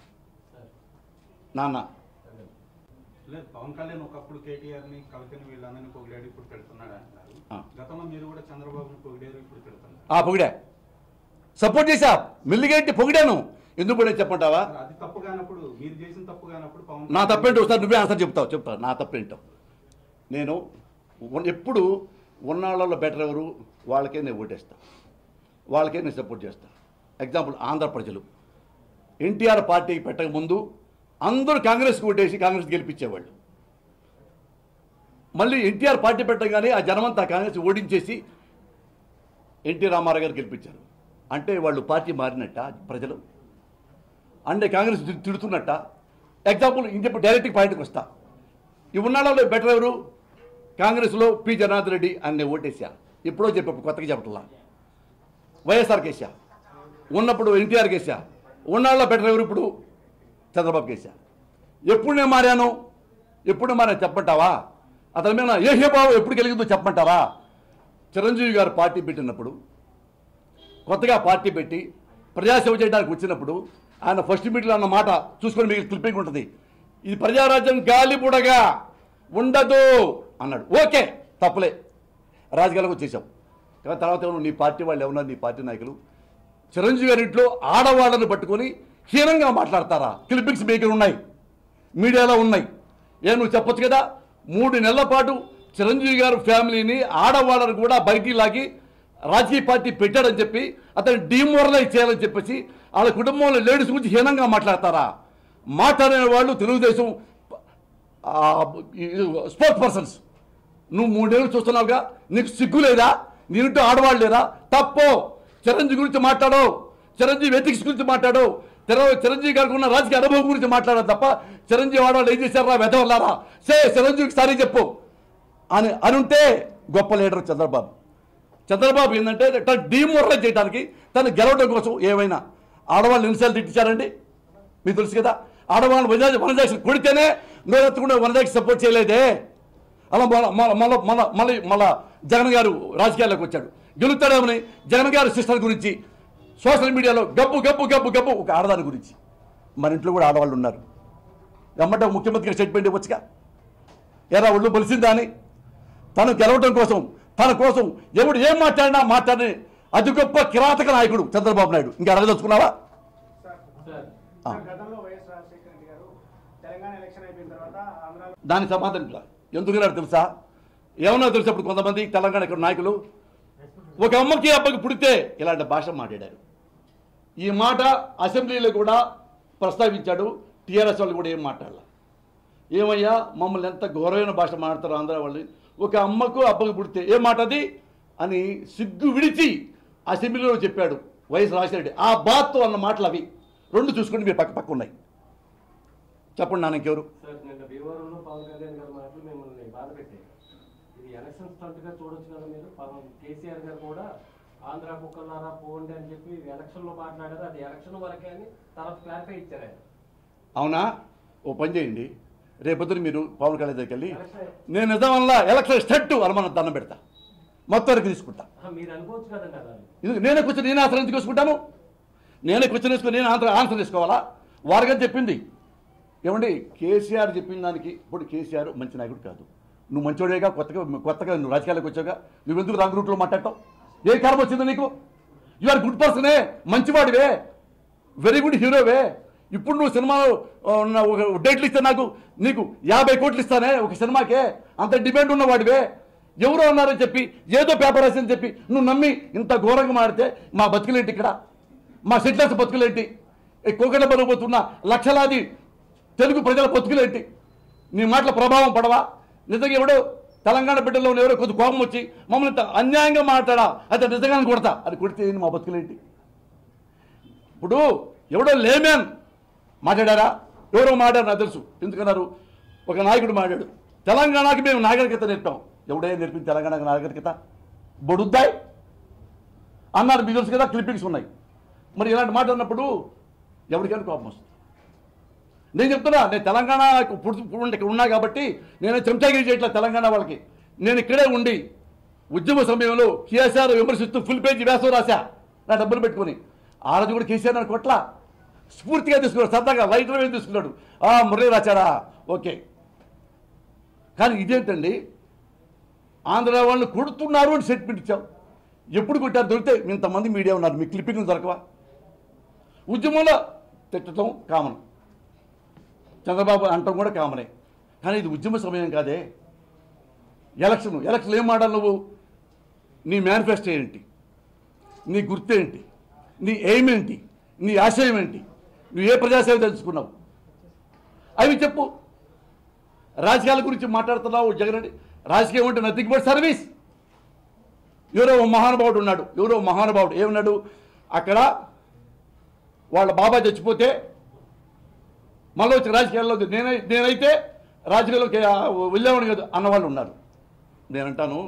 నాన్న లేదు పవన్ కళ్యాణ్ ఒకప్పుడు కేటీఆర్ ని కవితని వీళ్ళందరినీ పొగిడాడు ఇప్పుడు పెడుతున్నాడు అంటారు ఆ. గతంలో మీరు కూడా చంద్రబాబుని పొగిడారు ఇప్పుడు పెడుతున్నారు ఆ పొగిడా సపోర్ట్ చేశా మెల్లిగేంటి పొగిడాను ఎందుకు పొగిడా చెప్పంటావా మరి అది తప్పు కానప్పుడు మీరు చేసిన తప్పు కానప్పుడు పవన్ నా తప్పేంటో ఒకసారి నువ్వే ఆన్సర్ చెప్తావు చెప్తా నా తప్పేంటో నేను ఉన్- ఎప్పుడు ఉన్నాళ్ళలో బెటర్ ఎవరు వాళ్ళకే నేను ఓటేస్తా వాళ్ళకే నేను సపోర్ట్ చేస్తా ఎగ్జాంపుల్ ఆంధ్ర ప్రజలు ఎన్టీఆర్ పార్టీకి పెట్టక ముందు అందరూ కాంగ్రెస్కి ఓటేసి కాంగ్రెస్ గెలిపించేవాళ్ళు మళ్ళీ ఎన్టీఆర్ పార్టీ పెట్టగానే ఆ జనమంతా కాంగ్రెస్ ఓడించేసి ఎన్టీ రామారావు గారు గెలిపించారు అంటే వాళ్ళు పార్టీ మారినట్ట ప్రజలు అంటే కాంగ్రెస్ తిడు- తిడుతున్నట్ట ఎగ్జాంపుల్ ఇంకెప్పుడు డైరెక్ట్ పాయింట్కి వస్తా ఈ ఉన్నాళ్ళలో బెటర్ ఎవరు కాంగ్రెస్లో పి జగన్నాథ్ రెడ్డి అని నేను ఓటేసా ఎప్పుడో చెప్పప్పుడు కొత్తగా చెప్పట్లా వైఎస్ఆర్ కేసా ఉన్నప్పుడు ఎన్టీఆర్ కేసా ఉన్నాళ్ళలో బెటర్ ఎవరు ఇప్పుడు చంద్రబాబు కేసా ఎప్పుడు నేను మారాను ఎప్పుడు మారాను చెప్పంటావా అతని మీద ఏ హేబాబు ఎప్పుడు కలిగిందో చెప్పమంటావా చిరంజీవి గారు పార్టీ పెట్టినప్పుడు కొత్తగా పార్టీ పెట్టి ప్రజాసేవ చేయడానికి వచ్చినప్పుడు ఆయన ఫస్ట్ మీట్లో అన్న మాట చూసుకొని మీకు క్లిప్పింగ్ ఉంటుంది ఇది ప్రజారాజ్యం గాలి బుడగా ఉండదు అన్నాడు ఓకే తప్పలే రాజకీయాలకు వచ్చేసాం కానీ తర్వాత ఏమన్నా నీ పార్టీ వాళ్ళు ఏమన్నారు నీ పార్టీ నాయకులు చిరంజీవి గారి ఇంట్లో ఆడవాళ్ళని పట్టుకొని హీనంగా మాట్లాడతారా క్లిప్పింగ్స్ మీ దగ్గర ఉన్నాయి మీడియాలో ఉన్నాయి ఏ నువ్వు చెప్పొచ్చు కదా మూడు నెలల పాటు చిరంజీవి గారు ఫ్యామిలీని ఆడవాళ్ళని కూడా బయటికి లాగి రాజకీయ పార్టీ పెట్టాడని చెప్పి అతను డీమోరలైజ్ చేయాలని చెప్పేసి వాళ్ళ కుటుంబంలో లేడీస్ గురించి హీనంగా మాట్లాడతారా మాట్లాడిన వాళ్ళు తెలుగుదేశం స్పోర్ట్స్ పర్సన్స్ నువ్వు మూడేళ్ళు చూస్తున్నావుగా నీకు సిగ్గు లేదా నీంటూ ఆడవాళ్ళు లేదా తప్పు చిరంజీవి గురించి మాట్లాడు చిరంజీవి ఎథిక్స్ గురించి మాట్లాడు చిర- చిరంజీవి గారికి ఉన్న రాజకీయ అనుభవం గురించి మాట్లాడాలి తప్ప చిరంజీవి ఆడవాళ్ళు ఏం చేశారా వెదవల్లారా సే చిరంజీవికి సారీ చెప్పు అని అని ఉంటే గొప్ప లీడర్ చంద్రబాబు చంద్రబాబు ఏంటంటే తను డీమోరలైజ్ చేయడానికి తను గెలవడం కోసం ఏమైనా ఆడవాళ్ళు ఎన్నిసార్లు తిట్టించారండి మీకు తెలుసు కదా ఆడవాళ్ళు వనజ వనజాక్షి కొడితేనే నోరెత్తకుండా వనజాక్షి సపోర్ట్ చేయలేదే అలా మళ్ళీ మళ్ళీ మళ్ళీ మళ్ళీ మళ్ళా జగన్ గారు రాజకీయాల్లోకి వచ్చాడు గెలుస్తాడేమని జగన్ గారి సిస్టర్ గురించి సోషల్ మీడియాలో గబ్బు గబ్బు గబ్బు గబ్బు ఒక ఆడదాని గురించి మన ఇంట్లో కూడా ఆడవాళ్ళు ఉన్నారు ఎమ్మట ముఖ్యమంత్రి స్టేట్మెంట్ ఇవ్వచ్చుగా ఎరా ఒళ్ళు బలిసిందా అని తను గెలవడం కోసం తన కోసం ఎవడు ఏం మాట్లాడినా మాట్లాడి అతి గొప్ప కిరాతక నాయకుడు చంద్రబాబు నాయుడు ఇంకా అడగదలుచుకున్నావా ఆ. గతంలో వైఎస్ రాజశేఖర రెడ్డి గారు తెలంగాణ ఎలక్షన్ అయిపోయిన తర్వాత ఆంధ్రాలో దాని సమాధానం ఇలా ఎందుకు తెలుసా ఏమన్నా తెలుసా ఇప్పుడు కొంతమంది తెలంగాణ ఇక్కడ నాయకులు ఒక అమ్మకి అబ్బకి పుడితే ఇలాంటి భాష మాట్లాడారు ఈ మాట అసెంబ్లీలో కూడా ప్రస్తావించాడు టీఆర్ఎస్ వాళ్ళు కూడా ఏం మాట్లాడాల ఏమయ్యా మమ్మల్ని ఎంత ఘోరమైన భాష మాట్లాడతారు ఆంధ్ర వాళ్ళు ఒక అమ్మకు అబ్బకు పుడితే ఏం మాట అది అని సిగ్గు విడిచి అసెంబ్లీలో చెప్పాడు వైఎస్ రాజశేఖర ఆ బాత్తో అన్న మాటలు అవి రెండు చూసుకుంటే మీరు పక్క పక్క ఉన్నాయి చెప్పండి నాన్న ఇంకెవరు సార్ నిన్న భీమవరంలో పవన్ కళ్యాణ్ గారి మాటలు మిమ్మల్ని బాధ పెట్టాయి ఇది ఎలక్షన్ స్టంట్ గా చూడొచ్చు కదా మీరు పవన్ కేసీఆర్ గారు కూడా ఆంధ్ర కుక్కలారా పోండి అని చెప్పి ఎలక్షన్ లో మాట్లాడారు అది ఎలక్షన్ వరకే అని తర్వాత క్లారిఫై ఇచ్చారు ఆయన అవునా ఓ పని చేయండి రేపొద్దున మీరు పవన్ కళ్యాణ్ దగ్గరికి వెళ్ళి ఎలక్షన్ నేను నిజం వల్ల ఎలక్షన్ స్టెట్ అనుమానం దండం పెడతా మొత్తం వరకు తీసుకుంటా ఆహా, మీరు అనుకోవచ్చు కదండి అది ఇది నేనే కూర్చొని నేను ఆన్సర్ ఎందుకు తీసుకుంటాను నేనే కూర్చొని వేసుకొని నేను ఆన్సర్ ఆన్సర్ తీసుకోవాలా వారిగా చెప్పింది ఏమండి కేసీఆర్ చెప్పిన దానికి ఇప్పుడు కేసీఆర్ మంచి నాయకుడు కాదు నువ్వు మంచోడేగా కొత్తగా కొత్తగా నువ్వు రాజకీయాలకు వచ్చావుగా నువ్వు ఎందుకు రాంగ్ రూట్లో మాట్లాడటం ఏ కారణం వచ్చిందో నీకు యు ఆర్ గుడ్ పర్సనే మంచివాడివే వెరీ గుడ్ హీరోవే ఇప్పుడు నువ్వు సినిమాలో ఆ, ఉన్న ఒక డేట్లు ఇస్తే నాకు నీకు యాభై కోట్లు ఇస్తానే ఒక సినిమాకే అంత డిమాండ్ ఉన్నవాడివే ఎవరో అన్నారని చెప్పి ఏదో పేపర్ రాసని చెప్పి నువ్వు నమ్మి ఇంత ఘోరంగా మాడితే మా బతుకులేంటి ఇక్కడ మా సెటిలర్స్ బతుకులేంటి ఈ కోకట బతుకుతున్న లక్షలాది తెలుగు ప్రజల బతుకులేంటి నీ మాటల ప్రభావం పడవా నిజంగా ఎవడో తెలంగాణ బిడ్డల్లో ఉన్న ఎవరో కొద్ది కోపం వచ్చి మమ్మల్ని ఇంత అన్యాయంగా మాట్లాడా అయితే నిజంగానే కొడతా అది కొడితే ఏంటి మా బతుకులేంటి ఇప్పుడు ఎవడో లేమేన్ మాట్లాడారా ఎవరో మాట్లాడారు నాకు తెలుసు ఎందుకన్నారు ఒక నాయకుడు మాట్లాడు తెలంగాణకి మేము నాగరికత నేర్పాం ఎవడే నేర్పింది తెలంగాణకి నాగరికత బొడుద్దాయి అన్నారు మీకు తెలుసు కదా క్లిప్పింగ్స్ ఉన్నాయి మరి ఇలాంటి మాట అన్నప్పుడు ఎవరికైనా కోపం వస్తుంది నేను చెప్తున్నా నేను తెలంగాణ పుడు- పుడు- ఇక్కడ ఉన్నా కాబట్టి నేను చెంచాగిరి చేయట్లా తెలంగాణ వాళ్ళకి నేను ఇక్కడే ఉండి ఉద్యమ సమయంలో కేసీఆర్ విమర్శిస్తూ ఫుల్ పేజీ వేసం రాశా నా డబ్బులు పెట్టుకొని ఆ రోజు కూడా కేసీఆర్ నన్ను కొట్ల స్ఫూర్తిగా తీసుకున్నాడు సరదాగా లైట్ వేసి తీసుకున్నాడు ఆ మురళీ రాశాడా ఓకే కానీ ఇదేంటండి ఆంధ్ర వాళ్ళు కొడుతున్నారు అని స్టేట్మెంట్ ఇచ్చాం ఎప్పుడు కొట్టారు దొరికితే ఇంతమంది మీడియా ఉన్నారు మీ క్లిప్పింగ్ దొరకవా ఉద్యమంలో తిట్టడం కామన్ చంద్రబాబు అంటాం కూడా కామనే కానీ ఇది ఉద్యమ సమయం కాదే ఎలక్షన్ ఎలక్షన్ ఏం మాడాలి నువ్వు నీ మేనిఫెస్టో ఏంటి నీ గుర్తేంటి నీ ఎయిమ్ ఏంటి నీ ఆశయం ఏంటి నువ్వు ఏ ప్రజాసేవ తెలుసుకున్నావు అవి చెప్పు రాజకీయాల గురించి మాట్లాడుతున్నావు జగన్ రెడ్డి రాజకీయం అంటే నథింగ్ బట్ సర్వీస్ ఎవరో ఓ మహానుభావుడు ఉన్నాడు ఎవరో ఓ మహానుభావుడు ఏమన్నాడు అక్కడ వాళ్ళ బాబా చచ్చిపోతే మళ్ళీ వచ్చి రాజకీయాల్లో నేనై నేనైతే రాజకీయాల్లోకి ఆ, వెళ్ళేవాడు కదా అన్నవాళ్ళు ఉన్నారు నేనంటాను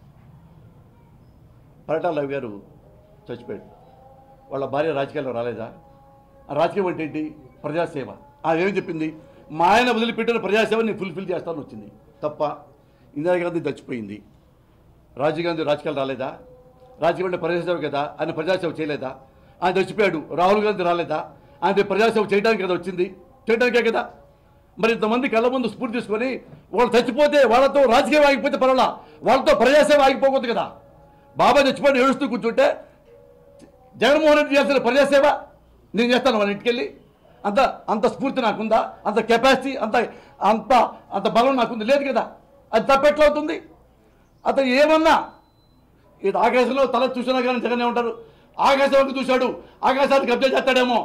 పరిటాల రవి గారు చచ్చిపోయాడు వాళ్ళ భార్య రాజకీయాల్లో రాలేదా ఆ రాజకీయం అంటే ఏంటి ప్రజాసేవ అది ఏం చెప్పింది మా ఆయన వదిలిపెట్టిన ప్రజాసేవ నేను ఫుల్ఫిల్ చేస్తాను వచ్చింది తప్ప ఇందిరాగాంధీ చచ్చిపోయింది రాజీవ్ గాంధీ రాజకీయాలు రాలేదా రాజకీయం అంటే ప్రజాసేవ కదా ఆయన ప్రజాసేవ చేయలేదా ఆయన చచ్చిపోయాడు రాహుల్ గాంధీ రాలేదా ఆయన ప్రజాసేవ చేయడానికి కదా వచ్చింది చేయడానికే కదా మరి ఇంతమంది కళ్ళ ముందు స్ఫూర్తి తీసుకొని వాళ్ళు చచ్చిపోతే వాళ్ళతో రాజకీయం ఆగిపోతే పర్వాలా వాళ్ళతో ప్రజాసేవ ఆగిపోకూడదు కదా బాబా చచ్చిపోయి ఏడుస్తూ కూర్చుంటే జగన్మోహన్ రెడ్డి చేసిన ప్రజాసేవ నేను చేస్తాను వాళ్ళ ఇంటికి వెళ్ళి అంత అంత స్ఫూర్తి నాకుందా అంత కెపాసిటీ అంత అంత అంత బలం నాకుంది లేదు కదా అది తప్పెట్లా అవుతుంది అతను ఏమన్నా ఇది ఆకాశంలో తల చూసినా కానీ జగన్ ఏమంటారు ఆకాశంలోకి చూశాడు ఆకాశానికి కబ్జా చేస్తాడేమో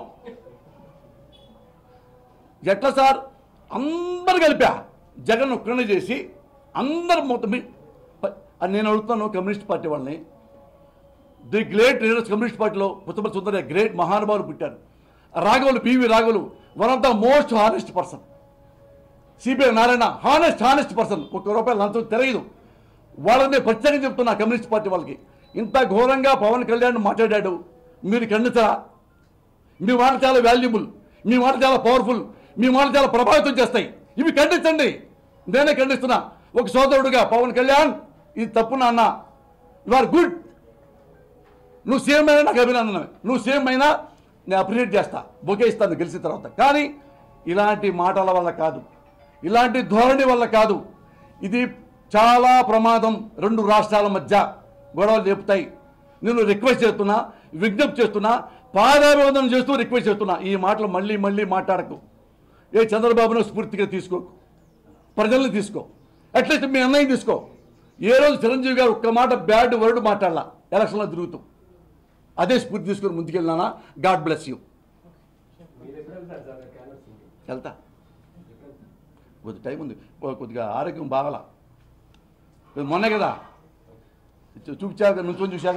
ఎట్లా సార్ అందరు కలిపా జగన్ ఒక్కనే చేసి అందరు మొత్తం మీ- ప- అని నేను అడుగుతాను కమ్యూనిస్ట్ పార్టీ వాళ్ళని ది గ్రేట్ లీడర్స్ కమ్యూనిస్ట్ పార్టీలో పుత్తపల్లి సుందరయ్య గ్రేట్ మహానుభావులు పుట్టారు రాఘవులు PV రాఘవులు one of the most honest person CPI Narayana honest honest person ఒక్క రూపాయలు లంచం తెలియదు వాళ్ళని ప్రత్యేకంగా చెప్తున్నా కమ్యూనిస్ట్ పార్టీ వాళ్ళకి ఇంత ఘోరంగా పవన్ కళ్యాణ్ మాట్లాడాడు మీరు ఖండించరా మీ మాట చాలా వాల్యుబుల్ మీ మాట చాలా పవర్ఫుల్ మీ మాట చాలా ప్రభావితం చేస్తాయి ఇవి ఖండించండి నేనే ఖండిస్తున్నా ఒక సోదరుడుగా పవన్ కళ్యాణ్ ఇది తప్పు నాన్న యు ఆర్ గుడ్ నువ్వు సీఎం అయినా నాకు అభినందనమే నువ్వు సీఎం అయినా నేను అప్రిషియేట్ చేస్తా బొకే ఇస్తాను గెలిచిన తర్వాత కానీ ఇలాంటి మాటల వల్ల కాదు ఇలాంటి ధోరణి వల్ల కాదు ఇది చాలా ప్రమాదం రెండు రాష్ట్రాల మధ్య గొడవలు లేపుతాయి నేను రిక్వెస్ట్ చేస్తున్నా విజ్ఞప్తి చేస్తున్నా పాదాభివందనం చేస్తూ రిక్వెస్ట్ చేస్తున్నా ఈ మాటలు మళ్ళీ మళ్ళీ మాట్లాడకు ఏ చంద్రబాబును స్ఫూర్తిగా తీసుకోకు ప్రజల్ని తీసుకో అట్లీస్ట్ మీ అన్నయ్య తీసుకో ఏ రోజు చిరంజీవి గారు ఒక్క మాట బ్యాడ్ వర్డ్ మాట్లాడాల ఎలక్షన్లో తిరుగుతూ అదే స్ఫూర్తి తీసుకొని ముందుకెళ్ళినా గాడ్ బ్లెస్ యూ మీరు ఎప్పుడు వెళ్తారు సార్ క్యాన్వస్ మీటింగ్ వెళ్తా కొద్ది టైం ఉంది ఓ కొద్దిగా ఆరోగ్యం బాగలా ఇది మొన్నే కదా చూ- చూపించాక నుంచొని చూశాక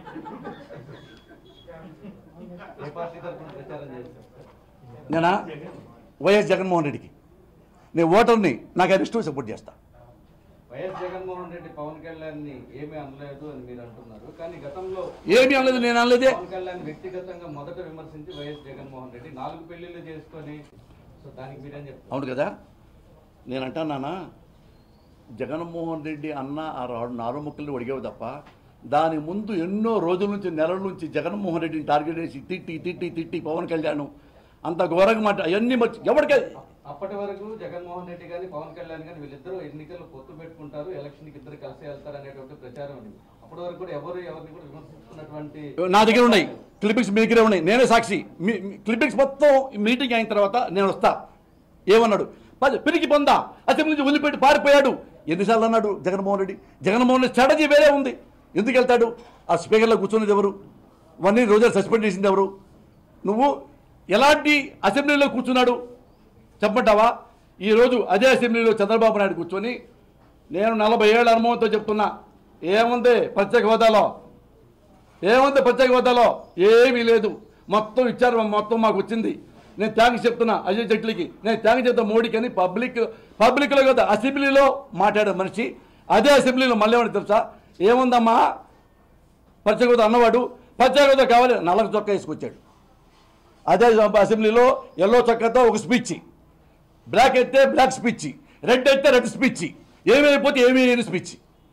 ఏ పార్టీ తరఫున ప్రచారం చేస్తారు నేనా వైఎస్ జగన్మోహన్ రెడ్డికి నేను ఓటర్ని నాకు ఆయన ఇష్టం సపోర్ట్ చేస్తా వైఎస్ జగన్మోహన్ రెడ్డి పవన్ కళ్యాణ్ ని ఏమీ అనలేదు అని మీరు అంటున్నారు కానీ గతంలో ఏమీ అనలేదు నేను అనలేదే పవన్ కళ్యాణ్ వ్యక్తిగతంగా మొదట విమర్శించి వైఎస్ జగన్మోహన్ రెడ్డి నాలుగు పెళ్లిళ్ళు చేసుకొని సో దానికి మీరేం చెప్తారు అవును కదా నేను అంటానా జగన్మోహన్ రెడ్డి అన్న ఆ రా- నాలుగు ముక్కల్ని ఒడిగేవి తప్ప దాని ముందు ఎన్నో రోజుల నుంచి నెలల నుంచి జగన్మోహన్ రెడ్డిని టార్గెట్ చేసి తిట్టి తిట్టి తిట్టి పవన్ కళ్యాణ్ అంత ఘోరంగా మాట అవన్నీ మర్చి ఎవరికి అప్పటి వరకు జగన్మోహన్ రెడ్డి గాని పవన్ కళ్యాణ్ గాని వీళ్ళిద్దరూ ఎన్నికల్లో పొత్తు పెట్టుకుంటారు ఎలక్షన్ కి ఇద్దరు కలిసి వెళ్తారు అనేటువంటి ప్రచారం ఉంది అప్పటి వరకు కూడా ఎవరు ఎవరిని కూడా విమర్శించుకున్నటువంటి నా దగ్గర ఉన్నాయి క్లిప్పింగ్స్ మీ దగ్గరే ఉన్నాయి నేనే సాక్షి మీ మీ- క్లిప్పింగ్స్ మొత్తం మీటింగ్ అయిన తర్వాత నేను వస్తా ఏమన్నాడు పది పిరికి పొందా అసెంబ్లీ నుంచి వదిలిపెట్టి పారిపోయాడు ఎన్నిసార్లు అన్నాడు జగన్మోహన్ రెడ్డి జగన్మోహన్ రెడ్డి స్ట్రాటజీ వేరే ఉంది ఎందుకు వెళ్తాడు ఆ స్పీకర్లో కూర్చున్నది ఎవరు వన్నీ రోజులు సస్పెండ్ చేసింది ఎవరు నువ్వు ఎలాంటి అసెంబ్లీలో కూర్చున్నాడు చెప్పంటావా ఈరోజు అదే అసెంబ్లీలో చంద్రబాబు నాయుడు కూర్చొని నేను నలభై ఏళ్ళ అనుభవంతో చెప్తున్నా ఏముంది ప్రత్యేక హోదాలో ఏముంది ప్రత్యేక హోదాలో ఏమీ లేదు మొత్తం ఇచ్చారు మొత్తం మాకు వచ్చింది నేను థ్యాంక్స్ చెప్తున్నా అజయ్ జైట్లీకి నేను థ్యాంక్స్ చెప్తా మోడీకి అని పబ్లిక్ పబ్లిక్లో కదా అసెంబ్లీలో మాట్లాడే మనిషి అదే అసెంబ్లీలో మళ్ళీ ఏమని తెలుసా ఏముందమ్మా ప్రత్యేక హోదా అన్నవాడు ప్రత్యేక హోదా కావాలి నల్లక చొక్కా వేసుకొచ్చాడు అదే అసెంబ్లీలో ఎల్లో చొక్కాతో ఒక స్పీచ్ బ్లాక్ అయితే బ్లాక్ స్పీచ్ రెడ్ అయితే రెడ్ స్పీచ్ ఏమీ అయిపోతే ఏమీ అయిన స్పీచ్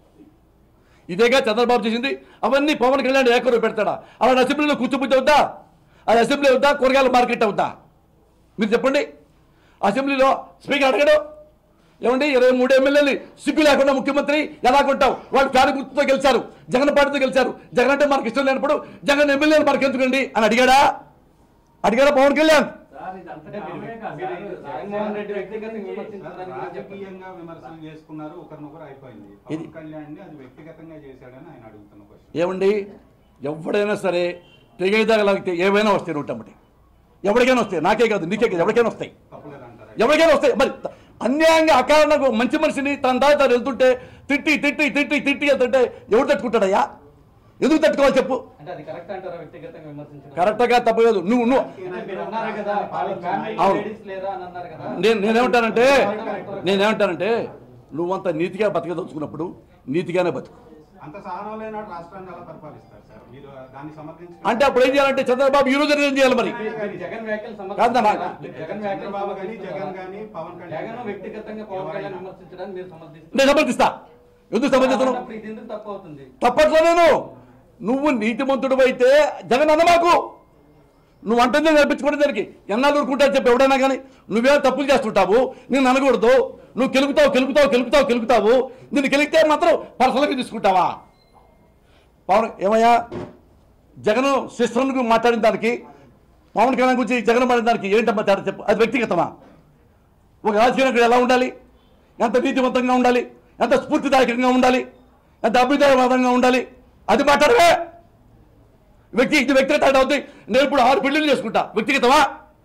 ఇదేగా చంద్రబాబు చేసింది అవన్నీ పవన్ కళ్యాణ్ ఏకరు పెడతాడా అలా అసెంబ్లీలో కూర్చోబుద్ధి అవుతా అది అసెంబ్లీ అవుతా కూరగాయల మార్కెట్ అవుతా మీరు చెప్పండి అసెంబ్లీలో స్పీకర్ అడగడు ఏమండి ఇరవై మూడు ఎమ్మెల్యేలు సిగ్గు లేకుండా ముఖ్యమంత్రి ఎలా కొంటావు వాళ్ళు ఫ్యాన్ గుర్తుతో గెలిచారు జగన్ పార్టీతో గెలిచారు జగన్ అంటే మనకి ఇష్టం లేనప్పుడు జగన్ ఎమ్మెల్యేలు మనకి ఎందుకండి అని అడిగాడా అడిగాడా పవన్ కళ్యాణ్ సార్ ఇది అంత అంటే మీరు- కామనే కాదు మీరు సార్. జగన్మోహన్ రెడ్డి వ్యక్తిగతంగా విమర్శించడానికి మీరు చెప్పండి. రాజకీయంగా విమర్శలు చేసుకున్నారు ఒకరినొకరు అయిపోయింది ఇది- పవన్ కళ్యాణ్ ని అది వ్యక్తిగతంగా చేశాడని ఆయన అడుగుతున్న క్వశ్చన్ ఏమండి ఎవడైనా సరే తెగేదాగలాగితే ఏవైనా వస్తాయి నూటమ్మటి ఎవరికైనా వస్తాయి నాకే కాదు నీకే కాదు ఎవరికైనా వస్తాయి తప్పులేదంటారా ఎవరికైనా వస్తాయి మరి త- అన్యాయంగా అకారణంగా ఒక మంచి మనిషిని తన దారి తాను వెళ్తుంటే తిట్టి తిట్టి తిట్టి తిట్టి వెళ్తుంటే ఎవడు తట్టుకుంటాడయ్యా ఎందుకు తట్టుకోవాలి చెప్పు అంటే అది కరెక్ట్ అంటారా వ్యక్తిగతంగా విమర్శించడం కరెక్ట్గా తప్పలేదు నువ్వు నువ్వు అంటే మీరు అన్నారు కదా వాళ్ళ ఫ్యామిలీ అవును. లేడీస్ లేరా అని అన్నారు కదా నేను నేనేమంటానంటే నేనేమంటానంటే నువ్వంత నీతిగా బతకదలుచుకున్నప్పుడు నీతిగానే బతుకు అంత సహనం లేనాడు రాష్ట్రాన్ని ఎలా పరిపాలిస్తారు సార్ మీరు దాన్ని సమర్థించి అంటే అప్పుడు ఏం చేయాలంటే చంద్రబాబు ఈ రోజు ఏం చేయాలి మరి మీరు జగన్ వ్యాఖ్యలు కాదు నా- సమర్థిస్తున్నారా? జగన్ వ్యాఖ్యలు చంద్రబాబు కానీ సమర్థిస్తున్నారా? జగన్ కానీ పవన్ కళ్యాణ్ జగన్ వ్యక్తిగతంగా పవన్ కళ్యాణ్ విమర్శించడానికి మీరు సమర్థిస్తున్నారు నేను సమర్థిస్తా ఎందుకు సమర్థిస్తున్నావు అప్పుడు ఇది ఎందుకు తప్పు అవుతుంది తప్పట్లో నేను నువ్వు నీతిమంతుడు అయితే జగన్ అన్న మాకు నువ్వు అంటుంది నేర్పించుకోవడం దానికి ఎన్నాళ్ళు ఊరుకుంటా చెప్పి ఎవడైనా కానీ నువ్వే తప్పులు చేస్తుంటావు నేను అనకూడదు నువ్వు కెలుగుతావు కెలుగుతావు కెలుగుతావు కెలుగుతావు నేను కెలిగితే మాత్రం పర్సనల్గా తీసుకుంటావా పవన్ ఏమయ్యా జగన్ సిస్టర్కు మాట్లాడిన దానికి పవన్ కళ్యాణ్ గురించి జగన్ మాట్లాడిన దానికి ఏంటమ్మా తేడా చెప్పు అది వ్యక్తిగతమా ఒక రాజకీయ నాయకుడు ఎలా ఉండాలి ఎంత నీతివంతంగా ఉండాలి ఎంత స్ఫూర్తిదాయకంగా ఉండాలి ఎంత అభ్యుదయవాదంగా ఉండాలి అది మాట్లాడవే వ్యక్తి ఇది వ్యక్తిగత అవుతుంది నేను ఇప్పుడు ఆరు పెళ్లిళ్ళు చేసుకుంటా వ్యక్తిగతమా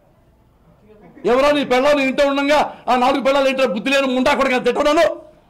ఎవరో నీ పిల్లలు నీ ఇంట్లో ఉండగా ఆ నాలుగు పిల్లలు ఏంటో బుద్ధి లేని ముండా కూడా తిట్టడాను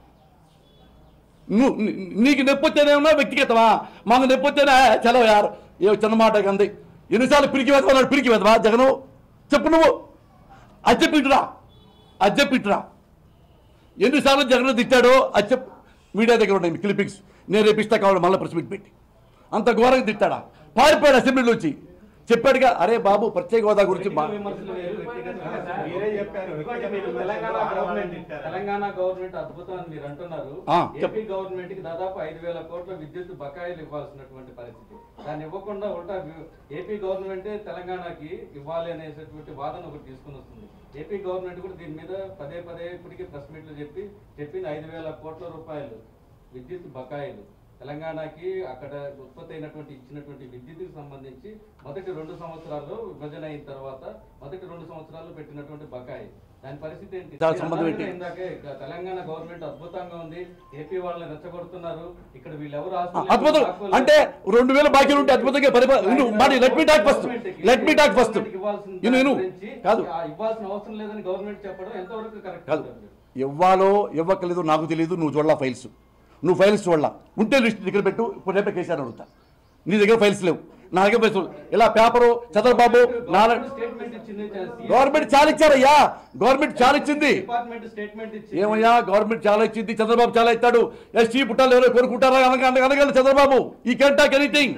నువ్వు నీ- నీకు నొప్పొచ్చేనే ఉన్నా వ్యక్తిగతమా మాకు నొప్పొచ్చేనే చలో యారు ఏ చిన్న మాట కంది ఎన్నిసార్లు పిరికి వెదవన్నాడు పిరికి వెదవా జగను చెప్పు నువ్వు అది చెప్పిట్టురా అది చెప్పిట్టురా ఎన్నిసార్లు జగన్ తిట్టాడో అది చెప్పు మీడియా దగ్గర ఉన్నాయి మీ క్లిప్పింగ్స్ నేను రేపిస్తా కావాలి మళ్ళీ ప్రెస్ మీట్ పెట్టి అంత ఘోరంగా తిట్టాడా పారిపోయాడు అసెంబ్లీలో వచ్చి చెప్పాడుగా అరే బాబు ప్రత్యేక హోదా గురించి మా విమర్శలు వేరు, వ్యక్తిగత విమర్శలు వేరు. మీరే చెప్పారు ఇంకోటి మీరు తెలంగాణ గవర్నమెంట్ తెలంగాణ గవర్నమెంట్ అద్భుతం అని మీరు అంటున్నారు ఆ, చెప్పు. ఏపీ గవర్నమెంట్ కి దాదాపు ఐదు వేల కోట్ల విద్యుత్ బకాయిలు ఇవ్వాల్సినటువంటి పరిస్థితి దాన్ని ఇవ్వకుండా ఉల్టా వి- ఏపీ గవర్నమెంట్ తెలంగాణకి ఇవ్వాలి అనేటటువంటి వాదన ఒకటి తీసుకుని వస్తుంది ఏపీ గవర్నమెంట్ కూడా దీని మీద పదే పదే ఇప్పటికీ ప్రెస్ మీట్లు చెప్పి చెప్పింది ఐదు వేల కోట్ల రూపాయలు విద్యుత్ బకాయిలు తెలంగాణకి అక్కడ ఉత్పత్తి అయినటువంటి ఇచ్చినటువంటి విద్యుత్కి సంబంధించి మొదటి రెండు సంవత్సరాల్లో విభజన అయిన తర్వాత మొదటి రెండు సంవత్సరాలు పెట్టినటువంటి బకాయి దాని పరిస్థితి ఏంటి చాలా మీరు సంబంధం అన్నారు ఏంటి? కదా ఇందాకే ఇక తెలంగాణ గవర్నమెంట్ అద్భుతంగా ఉంది ఏపీ వాళ్ళని రెచ్చగొడుతున్నారు ఇక్కడ వీళ్ళెవరు ఆ, అద్భుతం అంటే రెండు వేల బాకీలు ఉంటే అద్భుతంగా పరిపాలన మరి let me talk first let me talk first ఇను ఇను కాదు ఇవ్వాల్సిన అవసరం లేదని గవర్నమెంట్ చెప్పడం ఎంతవరకు కరెక్ట్ కాదు ఇవ్వాలో ఇవ్వకలేదు నాకు తెలియదు నువ్వు చూడలా ఫైల్స్ నువ్వు ఫైల్స్ చూడలా ఉంటే లిస్ట్ దగ్గర పెట్టు ఇప్పుడు రేపే కేసీఆర్ అడుగుతా నీ దగ్గర ఫైల్స్ లేవు నా దగ్గర ఫైల్స్ లేవు. ఇలా పేపరు చంద్రబాబు నారాయణ స్టేట్మెంట్ ఇచ్చింది గవర్నమెంట్ చాలా ఇచ్చారయ్యా గవర్నమెంట్ చాలా ఇచ్చింది డిపార్ట్మెంట్ స్టేట్మెంట్ ఇచ్చింది ఏమయ్యా గవర్నమెంట్ చాలా ఇచ్చింది చంద్రబాబు చాలా ఇస్తాడు ఎస్టీ పుట్టాలు ఎవరో కోరుకుంటారా అనగా అనగా అనగలడు Chandrababu he can talk anything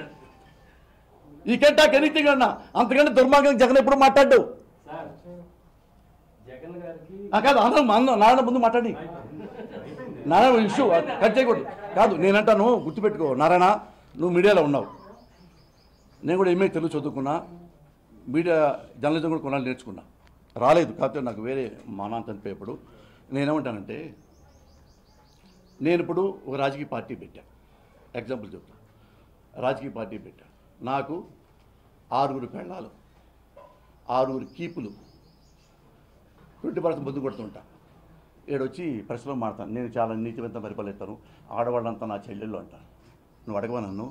he can talk anything అన్న అంతకంటే దుర్మార్గం జగన్ ఎప్పుడు మాట్లాడు సార్ జగన్ గారికి కాదు అందరం అందరం నారాయణ ముందు మాట్లాడి నారాయణ ఇష్యూ కట్ చేయకూడదు కాదు నేనంటాను గుర్తుపెట్టుకో నారాయణ నువ్వు మీడియాలో ఉన్నావు నేను కూడా ఎంఏ తెలుగు చదువుకున్నా మీడియా జర్నలిజం కూడా కొనాలి నేర్చుకున్నా రాలేదు కాకపోతే నాకు వేరే మా నాన్న చనిపోయేప్పుడు నేనేమంటానంటే నేను ఇప్పుడు ఒక రాజకీయ పార్టీ పెట్టా ఎగ్జాంపుల్ చెప్తా రాజకీయ పార్టీ పెట్టా నాకు ఆరుగురు పెళ్ళాలు ఆరుగురు కీపులు ట్వంటీ పర్సెంట్ ముందు కొడుతుంటా ఏడొచ్చి ప్రశ్నలు మాడతాను నేను చాలా నీతివంత పరిపాలిస్తాను ఆడవాళ్ళంతా నా చెల్లెళ్ళు అంటాను నువ్వు అడగవా నన్ను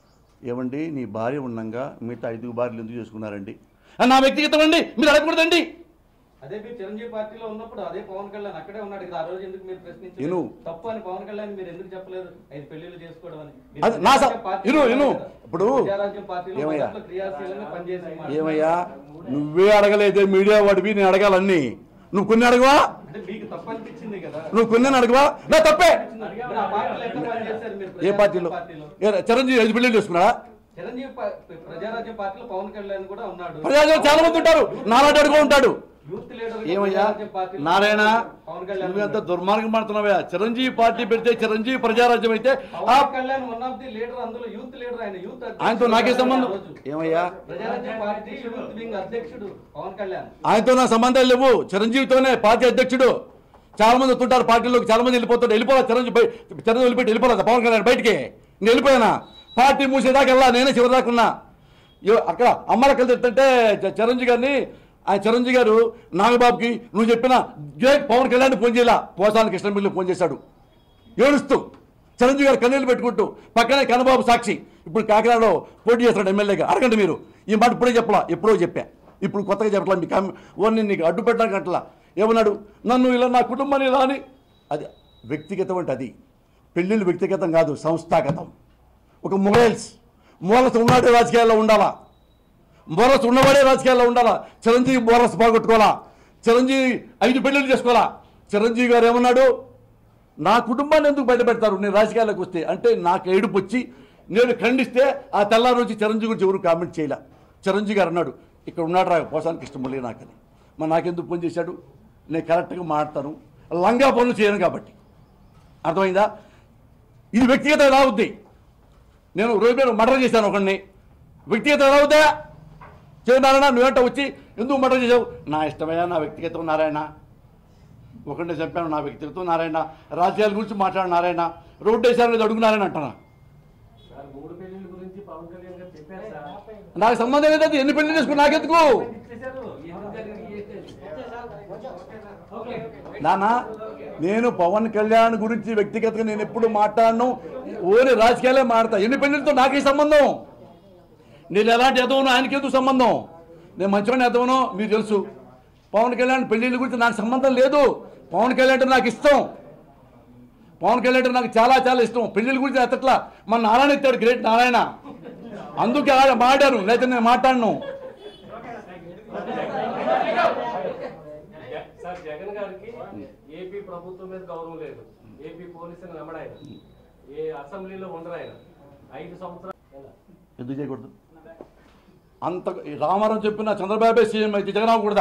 ఏమండి నీ భార్య ఉండంగా మిగతా ఐదుగురు భార్యలు ఎందుకు చేసుకున్నారండి అని నా వ్యక్తిగతం అండి మీరు అడగకూడదండి అదే మీరు చిరంజీవి పార్టీలో ఉన్నప్పుడు అదే పవన్ కళ్యాణ్ అక్కడే ఉన్నాడు కదా ఆ రోజు ఎందుకు మీరు ప్రశ్నించారు ఇను. తప్పు అని పవన్ కళ్యాణ్ మీరు ఎందుకు చెప్పలేదు ఐదు పెళ్లిళ్ళు చేసుకోవడం అని మీరు అది నా స- ప్రజారాజ్యం పార్టీలో ఇను, ఇను. ఉన్నారు కదా. ఇప్పుడు ప్రజారాజ్యం పార్టీలో ఏమయ్యా? మొదట్లో క్రియాశీలంగా పనిచేసి మాట. ఏమయ్యా నువ్వే అడగలేదే మీడియా వాడివి నేను అడగాలన్నీ నువ్వు కొన్ని అడగవా అంటే మీకు తప్పు అనిపించింది కదా నువ్వు కొన్ని అడగవా నా తప్పే మరి ఆ పార్టీలో ఎట్లా పనిచేశారు మీరు ఏ ప్రజారాజ్యం పార్టీలో ఏ చిరంజీవి ఐదు పెళ్లి చేసుకున్నాడా చిరంజీవి పా- ప్రజారాజ్యం పార్టీలో పవన్ కళ్యాణ్ కూడా ఉన్నాడు ప్రజాజనం చాలా మంది ఉంటారు నాలాంటి అడుగు ఉంటాడు యూత్ లీడర్ ఏమయ్యా ప్రజారాజ్యం పార్టీలో నారాయణ పవన్ కళ్యాణ్ నువ్వెంత ఉన్నాడు. దుర్మార్గం పడుతున్నావా చిరంజీవి పార్టీ పెడితే చిరంజీవి ప్రజారాజ్యం అయితే ఆ Pawan Kalyan one of the leader అందులో యూత్ లీడర్ ఆయన యూత్ ఆయనతో నాకే సంబంధం ఆ రోజు. ఏమయ్యా ప్రజారాజ్యం పార్టీ యూత్ వింగ్ అధ్యక్షుడు పవన్ కళ్యాణ్ ఆయనతో నా సంబంధాలు లేవు చిరంజీవితోనే పార్టీ అధ్యక్షుడు చాలా మంది వస్తుంటారు పార్టీలోకి చాలా మంది వెళ్ళిపోతారు వెళ్ళిపోవాలి చిరంజీవి బయ- చిరంజీవి వెళ్ళిపెట్టి వెళ్ళిపోలేదు పవన్ కళ్యాణ్ బయటికి నేను వెళ్ళిపోయానా పార్టీ మూసేదాకా వెళ్ళా నేనే చివరిదాకా ఉన్నా ఇగో అక్కడ అమ్మలకి వెళ్తుంటే చ- చిరంజీవి గారిని ఆయన చిరంజీవి గారు నాగబాబుకి నువ్వు చెప్పిన గ్రేట్ పవన్ కళ్యాణ్ ఫోన్ చేయాల పోసాని కృష్ణమిల్లి ఫోన్ చేశాడు ఏడుస్తూ చిరంజీవి గారు కన్నీళ్ళు పెట్టుకుంటూ పక్కనే కన్నబాబు సాక్షి ఇప్పుడు కాకినాడలో పోటీ చేస్తున్నాడు ఎమ్మెల్యేగా అడగండి మీరు ఈ మాట ఇప్పుడే చెప్పలా ఎప్పుడో చెప్పా ఇప్పుడు కొత్తగా చెప్పట్లా మీకు ఆమె- ఓన్ని నీకు అడ్డు పెట్టడానికి అట్లా ఏమన్నాడు నన్ను ఇలా నా కుటుంబాన్ని ఇలా అని అది వ్యక్తిగతం అంటే అది పెళ్ళిళ్ళు వ్యక్తిగతం కాదు సంస్థాగతం ఒక మొబైల్స్ మూలస ఉన్నాడే రాజకీయాల్లో ఉండాలా బోరస్ ఉన్నవాడే రాజకీయాల్లో ఉండాలా చిరంజీవి బోరస్ బాగొట్టుకోవాలా చిరంజీవి ఐదు పెళ్ళిళ్ళు చేసుకోవాలా చిరంజీవి గారు ఏమన్నాడు నా కుటుంబాన్ని ఎందుకు బయట పెడతారు నేను రాజకీయాల్లోకి వస్తే అంటే నాకు ఏడుపు వచ్చి నేను ఖండిస్తే ఆ తెల్లారి నుంచి చిరంజీవి గురించి ఎవరు కామెంట్ చేయలే చిరంజీవి గారు అన్నాడు ఇక్కడ ఉన్నాడు రా పోసానికి ఇష్టం నాకని మరి నాకెందుకు ఫోన్ చేశాడు నేను కరెక్ట్గా మాట్లాడతాను లంగా పనులు చేయను కాబట్టి అర్థమైందా ఇది వ్యక్తిగత ఎలా అవుద్ది నేను రోజు మీద మర్డర్ చేశాను ఒకడిని వ్యక్తిగత ఎలా అవుద్దా చేయ నారాయణ నువ్వేంట వచ్చి ఎందుకు మర్డర్ చేసావు నా ఇష్టమయ్యా నా వ్యక్తిగతం నారాయణ ఒకరిని చంపాను నా వ్యక్తిగతం నారాయణ రాజకీయాల గురించి మాట్లాడు నారాయణ రోడ్డు వేసాను లేదు అడుగు నారాయణ అంటున్నా సార్ మూడు పెళ్లిళ్ళ గురించి పవన్ కళ్యాణ్ గారు చెప్పారు సార్ నాకు సంబంధం లేదంటే ఎన్ని పెళ్లి చేసుకుని నాకెందుకు ఇచ్చేశారు. ఎందుకు జరిగింది? ఓకే నానా నేను పవన్ కళ్యాణ్ గురించి వ్యక్తిగతంగా నేను ఎప్పుడు మాట్లాడను ఓన్లీ రాజకీయాలే మాడతా ఎన్ని పెళ్లితో నాకే సంబంధం నేను ఎలాంటి ఎదవను ఆయనకి ఎందుకు సంబంధం నేను మంచివాడిని ఎదవనో మీరు తెలుసు పవన్ కళ్యాణ్ పెళ్లిళ్ళ గురించి నాకు సంబంధం లేదు పవన్ కళ్యాణ్ అంటే నాకు ఇష్టం పవన్ కళ్యాణ్ అంటే నాకు చాలా చాలా ఇష్టం పెళ్లిళ్ళ గురించి ఎత్తట్లా మన నారాయణ ఎత్తాడు గ్రేట్ నారాయణ అందుకే ఆడ మాడాను లేకపోతే నేను మాట్లాడను సార్ జగన్ గారికి ఏపీ ప్రభుత్వం మీద గౌరవం లేదు ఏపీ పోలీసులు నమ్మడు ఆయన ఏ అసెంబ్లీలో ఉండరు ఆయన ఐదు సంవత్సరాలు ఎలా? ఎందుకు చేయకూడదు అంత ఈ రామారావు చెప్పిన చంద్రబాబే సీఎం అయితే జగన్ అవ్వకూడదా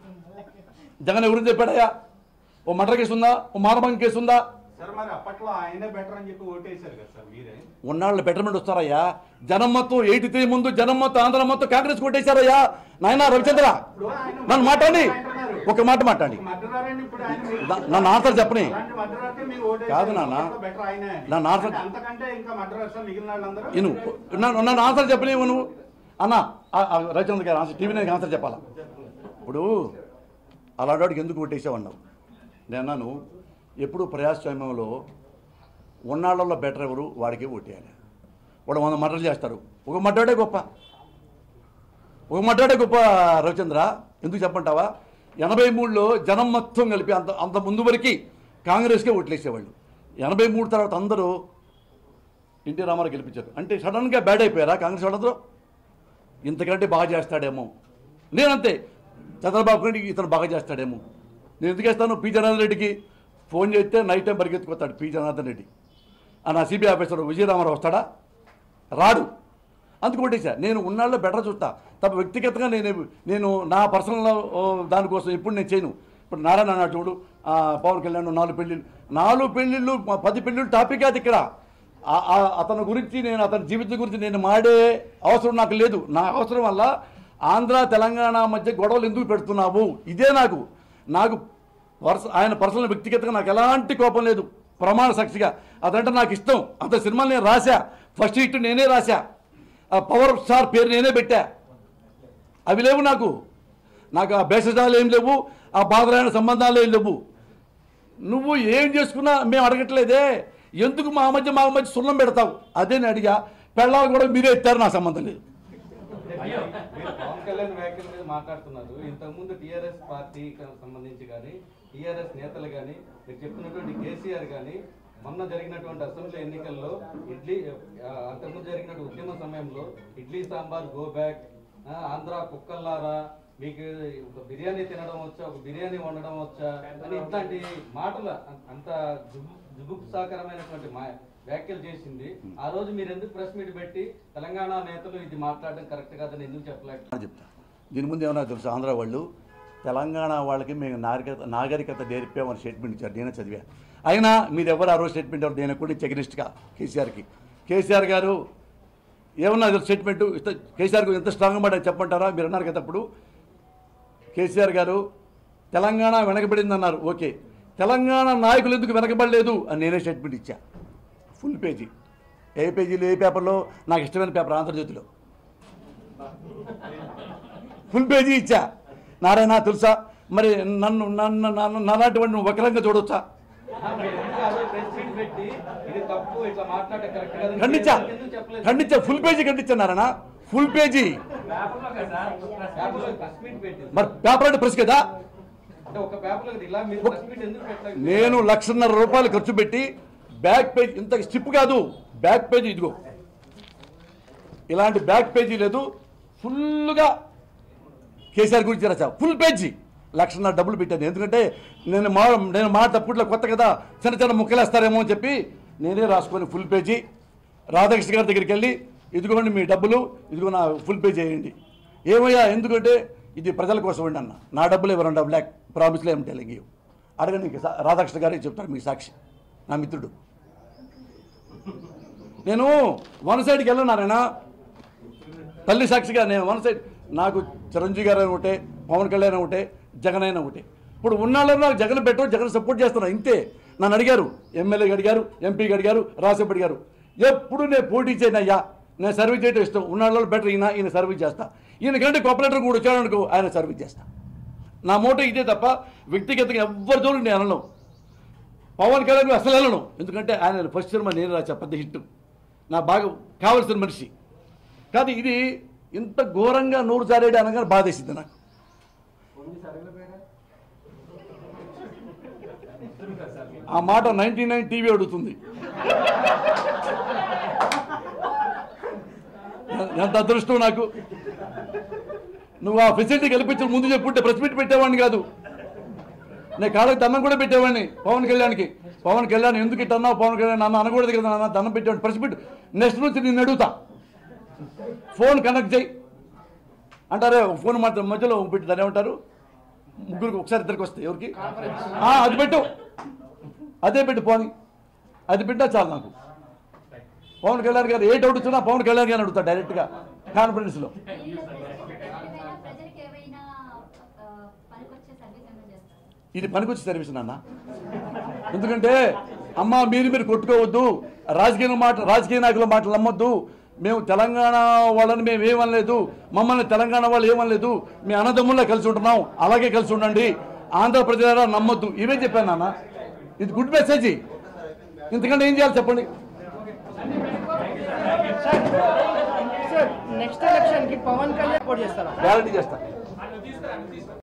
జగన్ ఎవరు చెప్పాడయ్యా ఓ మర్డర్ కేసు ఉందా ఓ మానభంగ కేసు ఉందా సార్ మరి అప్పట్లో ఆయనే బెటర్ అని చెప్పి ఓటేశారు కదా సార్ మీరే ఉన్నాళ్ళు బెటర్మెంట్ వస్తారయ్యా జనం మొత్తం ఎయిటీ త్రీ ముందు జనం మొత్తం ఆంధ్ర మొత్తం కాంగ్రెస్ కొట్టేశారయ్యా నాయన రవిచంద్ర ఇప్పుడు ఆయన నన్ను మాట్లాడి ఒక మాట మాట్లాడి మర్డరారని ఇప్పుడు ఆయన మీరు- నా- నన్ను ఆన్సర్ చెప్పని అలాంటి మర్డరార్కే మీరు ఓటేశారు. కాదు నాన్న. అప్పట్లో బెటర్ ఆయనే అని. నన్ను ఆన్సర్- అంటే అంతకంటే ఇంకా మర్డరర్స్ మిగిలిన వాళ్ళందరూ నేను నన్ను నన్ను ఆన్సర్ చెప్పలేవు నువ్వు అన్న ఆ- ఆ రవిచంద్ర గారు ఆన్సర్ టీవీ నేను ఆన్సర్ చెప్పాలా ఇప్పుడు అలాంటి వాడికి ఎందుకు కొట్టేసావన్నావు నేను అన్నాను ఎప్పుడు ప్రజాస్వామ్యంలో ఉన్నాళ్ళలో బెటర్ ఎవరు వాడికే ఓటేయాలి వాడు వంద మటలు చేస్తారు ఒక మడ్డాడే గొప్ప ఒక మడ్డాడే గొప్ప రవిచంద్ర ఎందుకు చెప్పంటావా ఎనభై మూడులో జనం మొత్తం కలిపి అంత అంత ముందు వరకు కాంగ్రెస్కే ఓట్లేసేవాళ్ళు ఎనభై మూడు తర్వాత అందరూ ఎన్టీ రామారావు గెలిపించారు అంటే సడన్గా బ్యాడ్ అయిపోయారా కాంగ్రెస్ వాళ్ళందరూ ఇంతకంటే బాగా చేస్తాడేమో నేనంతే చంద్రబాబు నాయుడు ఇతను బాగా చేస్తాడేమో నేను ఎందుకు వేస్తాను పి జనార్దన్ రెడ్డికి ఫోన్ చేస్తే నైట్ టైం పరిగెత్తుకొస్తాడు పి జనార్దన్ రెడ్డి ఆ నా సిబిఐ ఆఫీసర్ విజయరామారావు వస్తాడా రాడు అందుకు కొట్టేశా నేను ఉన్నాళ్ళలో బెటర్ చూస్తా తప్ప వ్యక్తిగతంగా నేను నేను నా పర్సనల్ దానికోసం ఎప్పుడు నేను చేయను ఇప్పుడు నారాయణ అన్నాడు చూడు ఆ, పవన్ కళ్యాణ్ నాలుగు పెళ్ళిళ్ళు నాలుగు పెళ్ళిళ్ళు మ- పది పెళ్ళిళ్ళు టాపిక్ అది ఇక్కడ ఆ- ఆ అతని గురించి నేను అతని జీవితం గురించి నేను మాడే అవసరం నాకు లేదు నా అవసరం వల్ల ఆంధ్ర తెలంగాణ మధ్య గొడవలు ఎందుకు పెడుతున్నావు ఇదే నాకు నాకు పర్స ఆయన పర్సనల్ వ్యక్తిగతంగా నాకు ఎలాంటి కోపం లేదు ప్రమాణ సాక్షిగా అదంటే నాకు ఇష్టం అంత సినిమాలు నేను రాశా ఫస్ట్ హిట్ నేనే రాశా ఆ పవర్ స్టార్ పేరు నేనే పెట్టా అవి లేవు నాకు నాకు ఆ భేషజాలు ఏం లేవు ఆ బాధలైన సంబంధాలు ఏం లేవు నువ్వు ఏం చేసుకున్నా మేము అడగట్లేదే ఎందుకు మా మధ్య మా మధ్య సున్నం పెడతావు అదే నేను అడిగా పెళ్ళాలు కూడా మీరే ఎత్తారు నా సంబంధం లేదు మీరు పవన్ కళ్యాణ్ వ్యాఖ్యల మీద మాట్లాడుతున్నారు ఇంతకుముందు టీఆర్ఎస్ పార్టీకి సంబంధించి కానీ టీఆర్ఎస్ నేతలు కానీ మీరు చెప్తున్నటువంటి కేసీఆర్ కానీ మొన్న జరిగినటువంటి అసెంబ్లీ ఎన్నికల్లో ఇడ్లీ ఆ, అంతకుముందు జరిగినటువంటి ఉద్యమ సమయంలో ఇడ్లీ సాంబార్ గో బ్యాక్ ఆ, ఆంధ్ర కుక్కల్లారా మీకు ఒక బిర్యానీ తినడం వచ్చా ఒక బిర్యానీ వండడం వచ్చా అని ఇట్లాంటి మాటలు అం- అంత జుగు జుగుప్సాకరమైనటువంటి మా వ్యాఖ్యలు చేసింది ఆ రోజు మీరు ఎందుకు ప్రెస్ మీట్ పెట్టి తెలంగాణ నేతలు ఇది మాట్లాడడం కరెక్ట్ కాదని ఎందుకు చెప్పలేక అని చెప్తా దీని ముందు ఏమన్నా తెలుసు ఆంధ్ర వాళ్ళు తెలంగాణ వాళ్ళకి మేము నాగరికత నాగరికత నేర్పామని స్టేట్మెంట్ ఇచ్చారు నేనే చదివా అయినా మీరు ఎవరు ఆ రోజు స్టేట్మెంట్ ఎవరు నేను కూడా చెగనిస్ట్గా కేసీఆర్కి కేసీఆర్ గారు ఏమన్నా అది స్టేట్మెంట్ ఇస్త- కేసీఆర్ గారు ఎంత స్ట్రాంగ్ మాట చెప్పమంటారా మీరు అన్నారు కదా అప్పుడు కేసీఆర్ గారు తెలంగాణ వెనకబడింది అన్నారు ఓకే తెలంగాణ నాయకులు ఎందుకు వెనకబడలేదు అని నేనే స్టేట్మెంట్ ఇచ్చా ఫుల్ పేజీ ఏ పేజీలో ఏ పేపర్లో నాకు ఇష్టమైన పేపర్ ఆంధ్రజ్యోతిలో ఫుల్ పేజీ ఇచ్చా నారాయణ తెలుసా మరి నన్ను నన్ను నన్ను నాలాంటి వాడిని నువ్వు వక్రంగా చూడొచ్చా ఆ, మీరు ఎందుకు ఆ రోజు ప్రెస్ మీట్ పెట్టి ఇది తప్పు ఇట్లా మాట్లాడడం కరెక్ట్ కాదని ఖండించా ఎందుకు చెప్పలేదు ఖండించా ఫుల్ పేజీ ఖండించా నారాయణ ఫుల్ పేజీ పేపర్లో కదా సార్ ప్రెస్ పేపర్లో ప్రెస్ మీట్ పెట్టి మరి పేపర్ అంటే ప్రెస్ కదా అంటే ఒక పేపర్లో ఇలా మీరు ప్రెస్ మీట్ ఎందుకు పెట్టలేదు నేను లక్షన్నర రూపాయలు ఖర్చు పెట్టి బ్యాక్ పేజ్ ఇంత స్టిప్ కాదు బ్యాక్ పేజీ ఇదిగో ఇలాంటి బ్యాక్ పేజీ లేదు ఫుల్గా కేసీఆర్ గురించి రాసా ఫుల్ పేజీ లక్షన్నర డబ్బులు పెట్టాను ఎందుకంటే నేను మా నేను మాట అప్పట్లో కొత్త కదా చిన్న చిన్న ముక్కలేస్తారేమో అని చెప్పి నేనే రాసుకొని ఫుల్ పేజీ రాధాకృష్ణ గారి దగ్గరికి వెళ్ళి ఇదిగోండి మీ డబ్బులు ఇదిగో నా ఫుల్ పేజ్ చేయండి ఏమయ్యా ఎందుకంటే ఇది ప్రజల కోసం అండి అన్న నా డబ్బులు ఎవరండి బ్లాక్ ప్రామిస్లో ఏం టెలింగ్ యూ అడగండి ఇంక సా- రాధాకృష్ణ గారికి చెప్తారు మీకు సాక్షి నా మిత్రుడు నేను వన్ సైడ్కి వెళ్ళను నారాయణ తల్లి సాక్షిగా నేను వన్ సైడ్ నాకు చిరంజీవి గారు ఒకటే పవన్ కళ్యాణ్ ఒకటే జగన్ అయినా ఒకటే ఇప్పుడు ఉన్నాళ్ళలో నాకు జగన్ పెట్టు జగన్ సపోర్ట్ చేస్తున్నా ఇంతే నన్ను అడిగారు ఎమ్మెల్యేకి అడిగారు ఎంపీకి అడిగారు రాసప్ప అడిగారు ఎప్పుడు నేను పోటీ చేయను అయ్యా నేను సర్వీస్ చేయడం ఇష్టం ఉన్నాళ్ళలో బెటర్ ఈయన ఈయన సర్వీస్ చేస్తా ఈయన కంటే కోపరేటర్ కూడా వచ్చాడు అనుకో ఆయన సర్వీస్ చేస్తా నా మోటో ఇదే తప్ప వ్యక్తిగతంగా ఎవ్వరి జోలు నేను అనను పవన్ కళ్యాణ్ గారు అసలు వెళ్ళను ఎందుకంటే ఆయన ఫస్ట్ సినిమా నేను రాసా పెద్ద హిట్ నా బాగా కావలసిన మనిషి కాదు ఇది ఇంత ఘోరంగా నూరు జారేడు అనగానే బాధేసింది నాకు ఉంది సరిగ్గా ఆ మాట నైన్టీ నైన్ టీవీ అడుగుతుంది ఎంత అదృష్టం నాకు నువ్వు ఆ ఫెసిలిటీ కల్పించిన ముందు చెప్పుంటే ప్రెస్ మీట్ పెట్టేవాడిని కాదు నేను కాళ్ళకి దండం కూడా పెట్టేవాడిని పవన్ కళ్యాణ్కి పవన్ కళ్యాణ్ ఎందుకు ఇట్లా అన్నావు పవన్ కళ్యాణ్ నాన్న అనకూడదు కదా నాన్న దండం పెట్టాడు ప్రెస్ పెట్టు నెక్స్ట్ నుంచి నేను అడుగుతా ఫోన్ కనెక్ట్ చేయి అంటారే ఒక ఫోన్ మాత్రం మధ్యలో పెట్టి దాన్ని ఏమంటారు ముగ్గురికి ఒకసారి ఇద్దరికి వస్తాయి ఎవరికి ఆ, అది పెట్టు అదే పెట్టు పోని అది పెట్టా చాలు నాకు పవన్ కళ్యాణ్ గారు ఏ డౌట్ వచ్చినా పవన్ కళ్యాణ్ గారిని అడుగుతా డైరెక్ట్గా కాన్ఫరెన్స్లో ఏమైనా ప్రజలకు ఏమైనా ఆ, పనికొచ్చే సర్వీస్ ఏమైనా చేస్తారు ఇది పనికొచ్చే సర్వీస్ నాన్న ఎందుకంటే అమ్మ మీరు మీరు కొట్టుకోవద్దు రాజకీయ మాట రాజకీయ నాయకుల మాటలు నమ్మొద్దు మేము తెలంగాణ వాళ్ళని మేము ఏమనలేదు మమ్మల్ని తెలంగాణ వాళ్ళు ఏమనలేదు మీ అన్నదమ్ముల్లో కలిసి ఉంటున్నాం అలాగే కలిసి ఉండండి ఆంధ్రప్రదేశ్ నమ్మొద్దు ఇవే చెప్పాను నాన్న ఇది గుడ్ మెసేజ్ ఇంతకంటే ఏం చేయాలి చెప్పండి సార్ నెక్స్ట్ ఎలక్షన్ కి పవన్ కళ్యాణ్ పోటీ చేస్తారా గ్యారంటీ చేస్తాను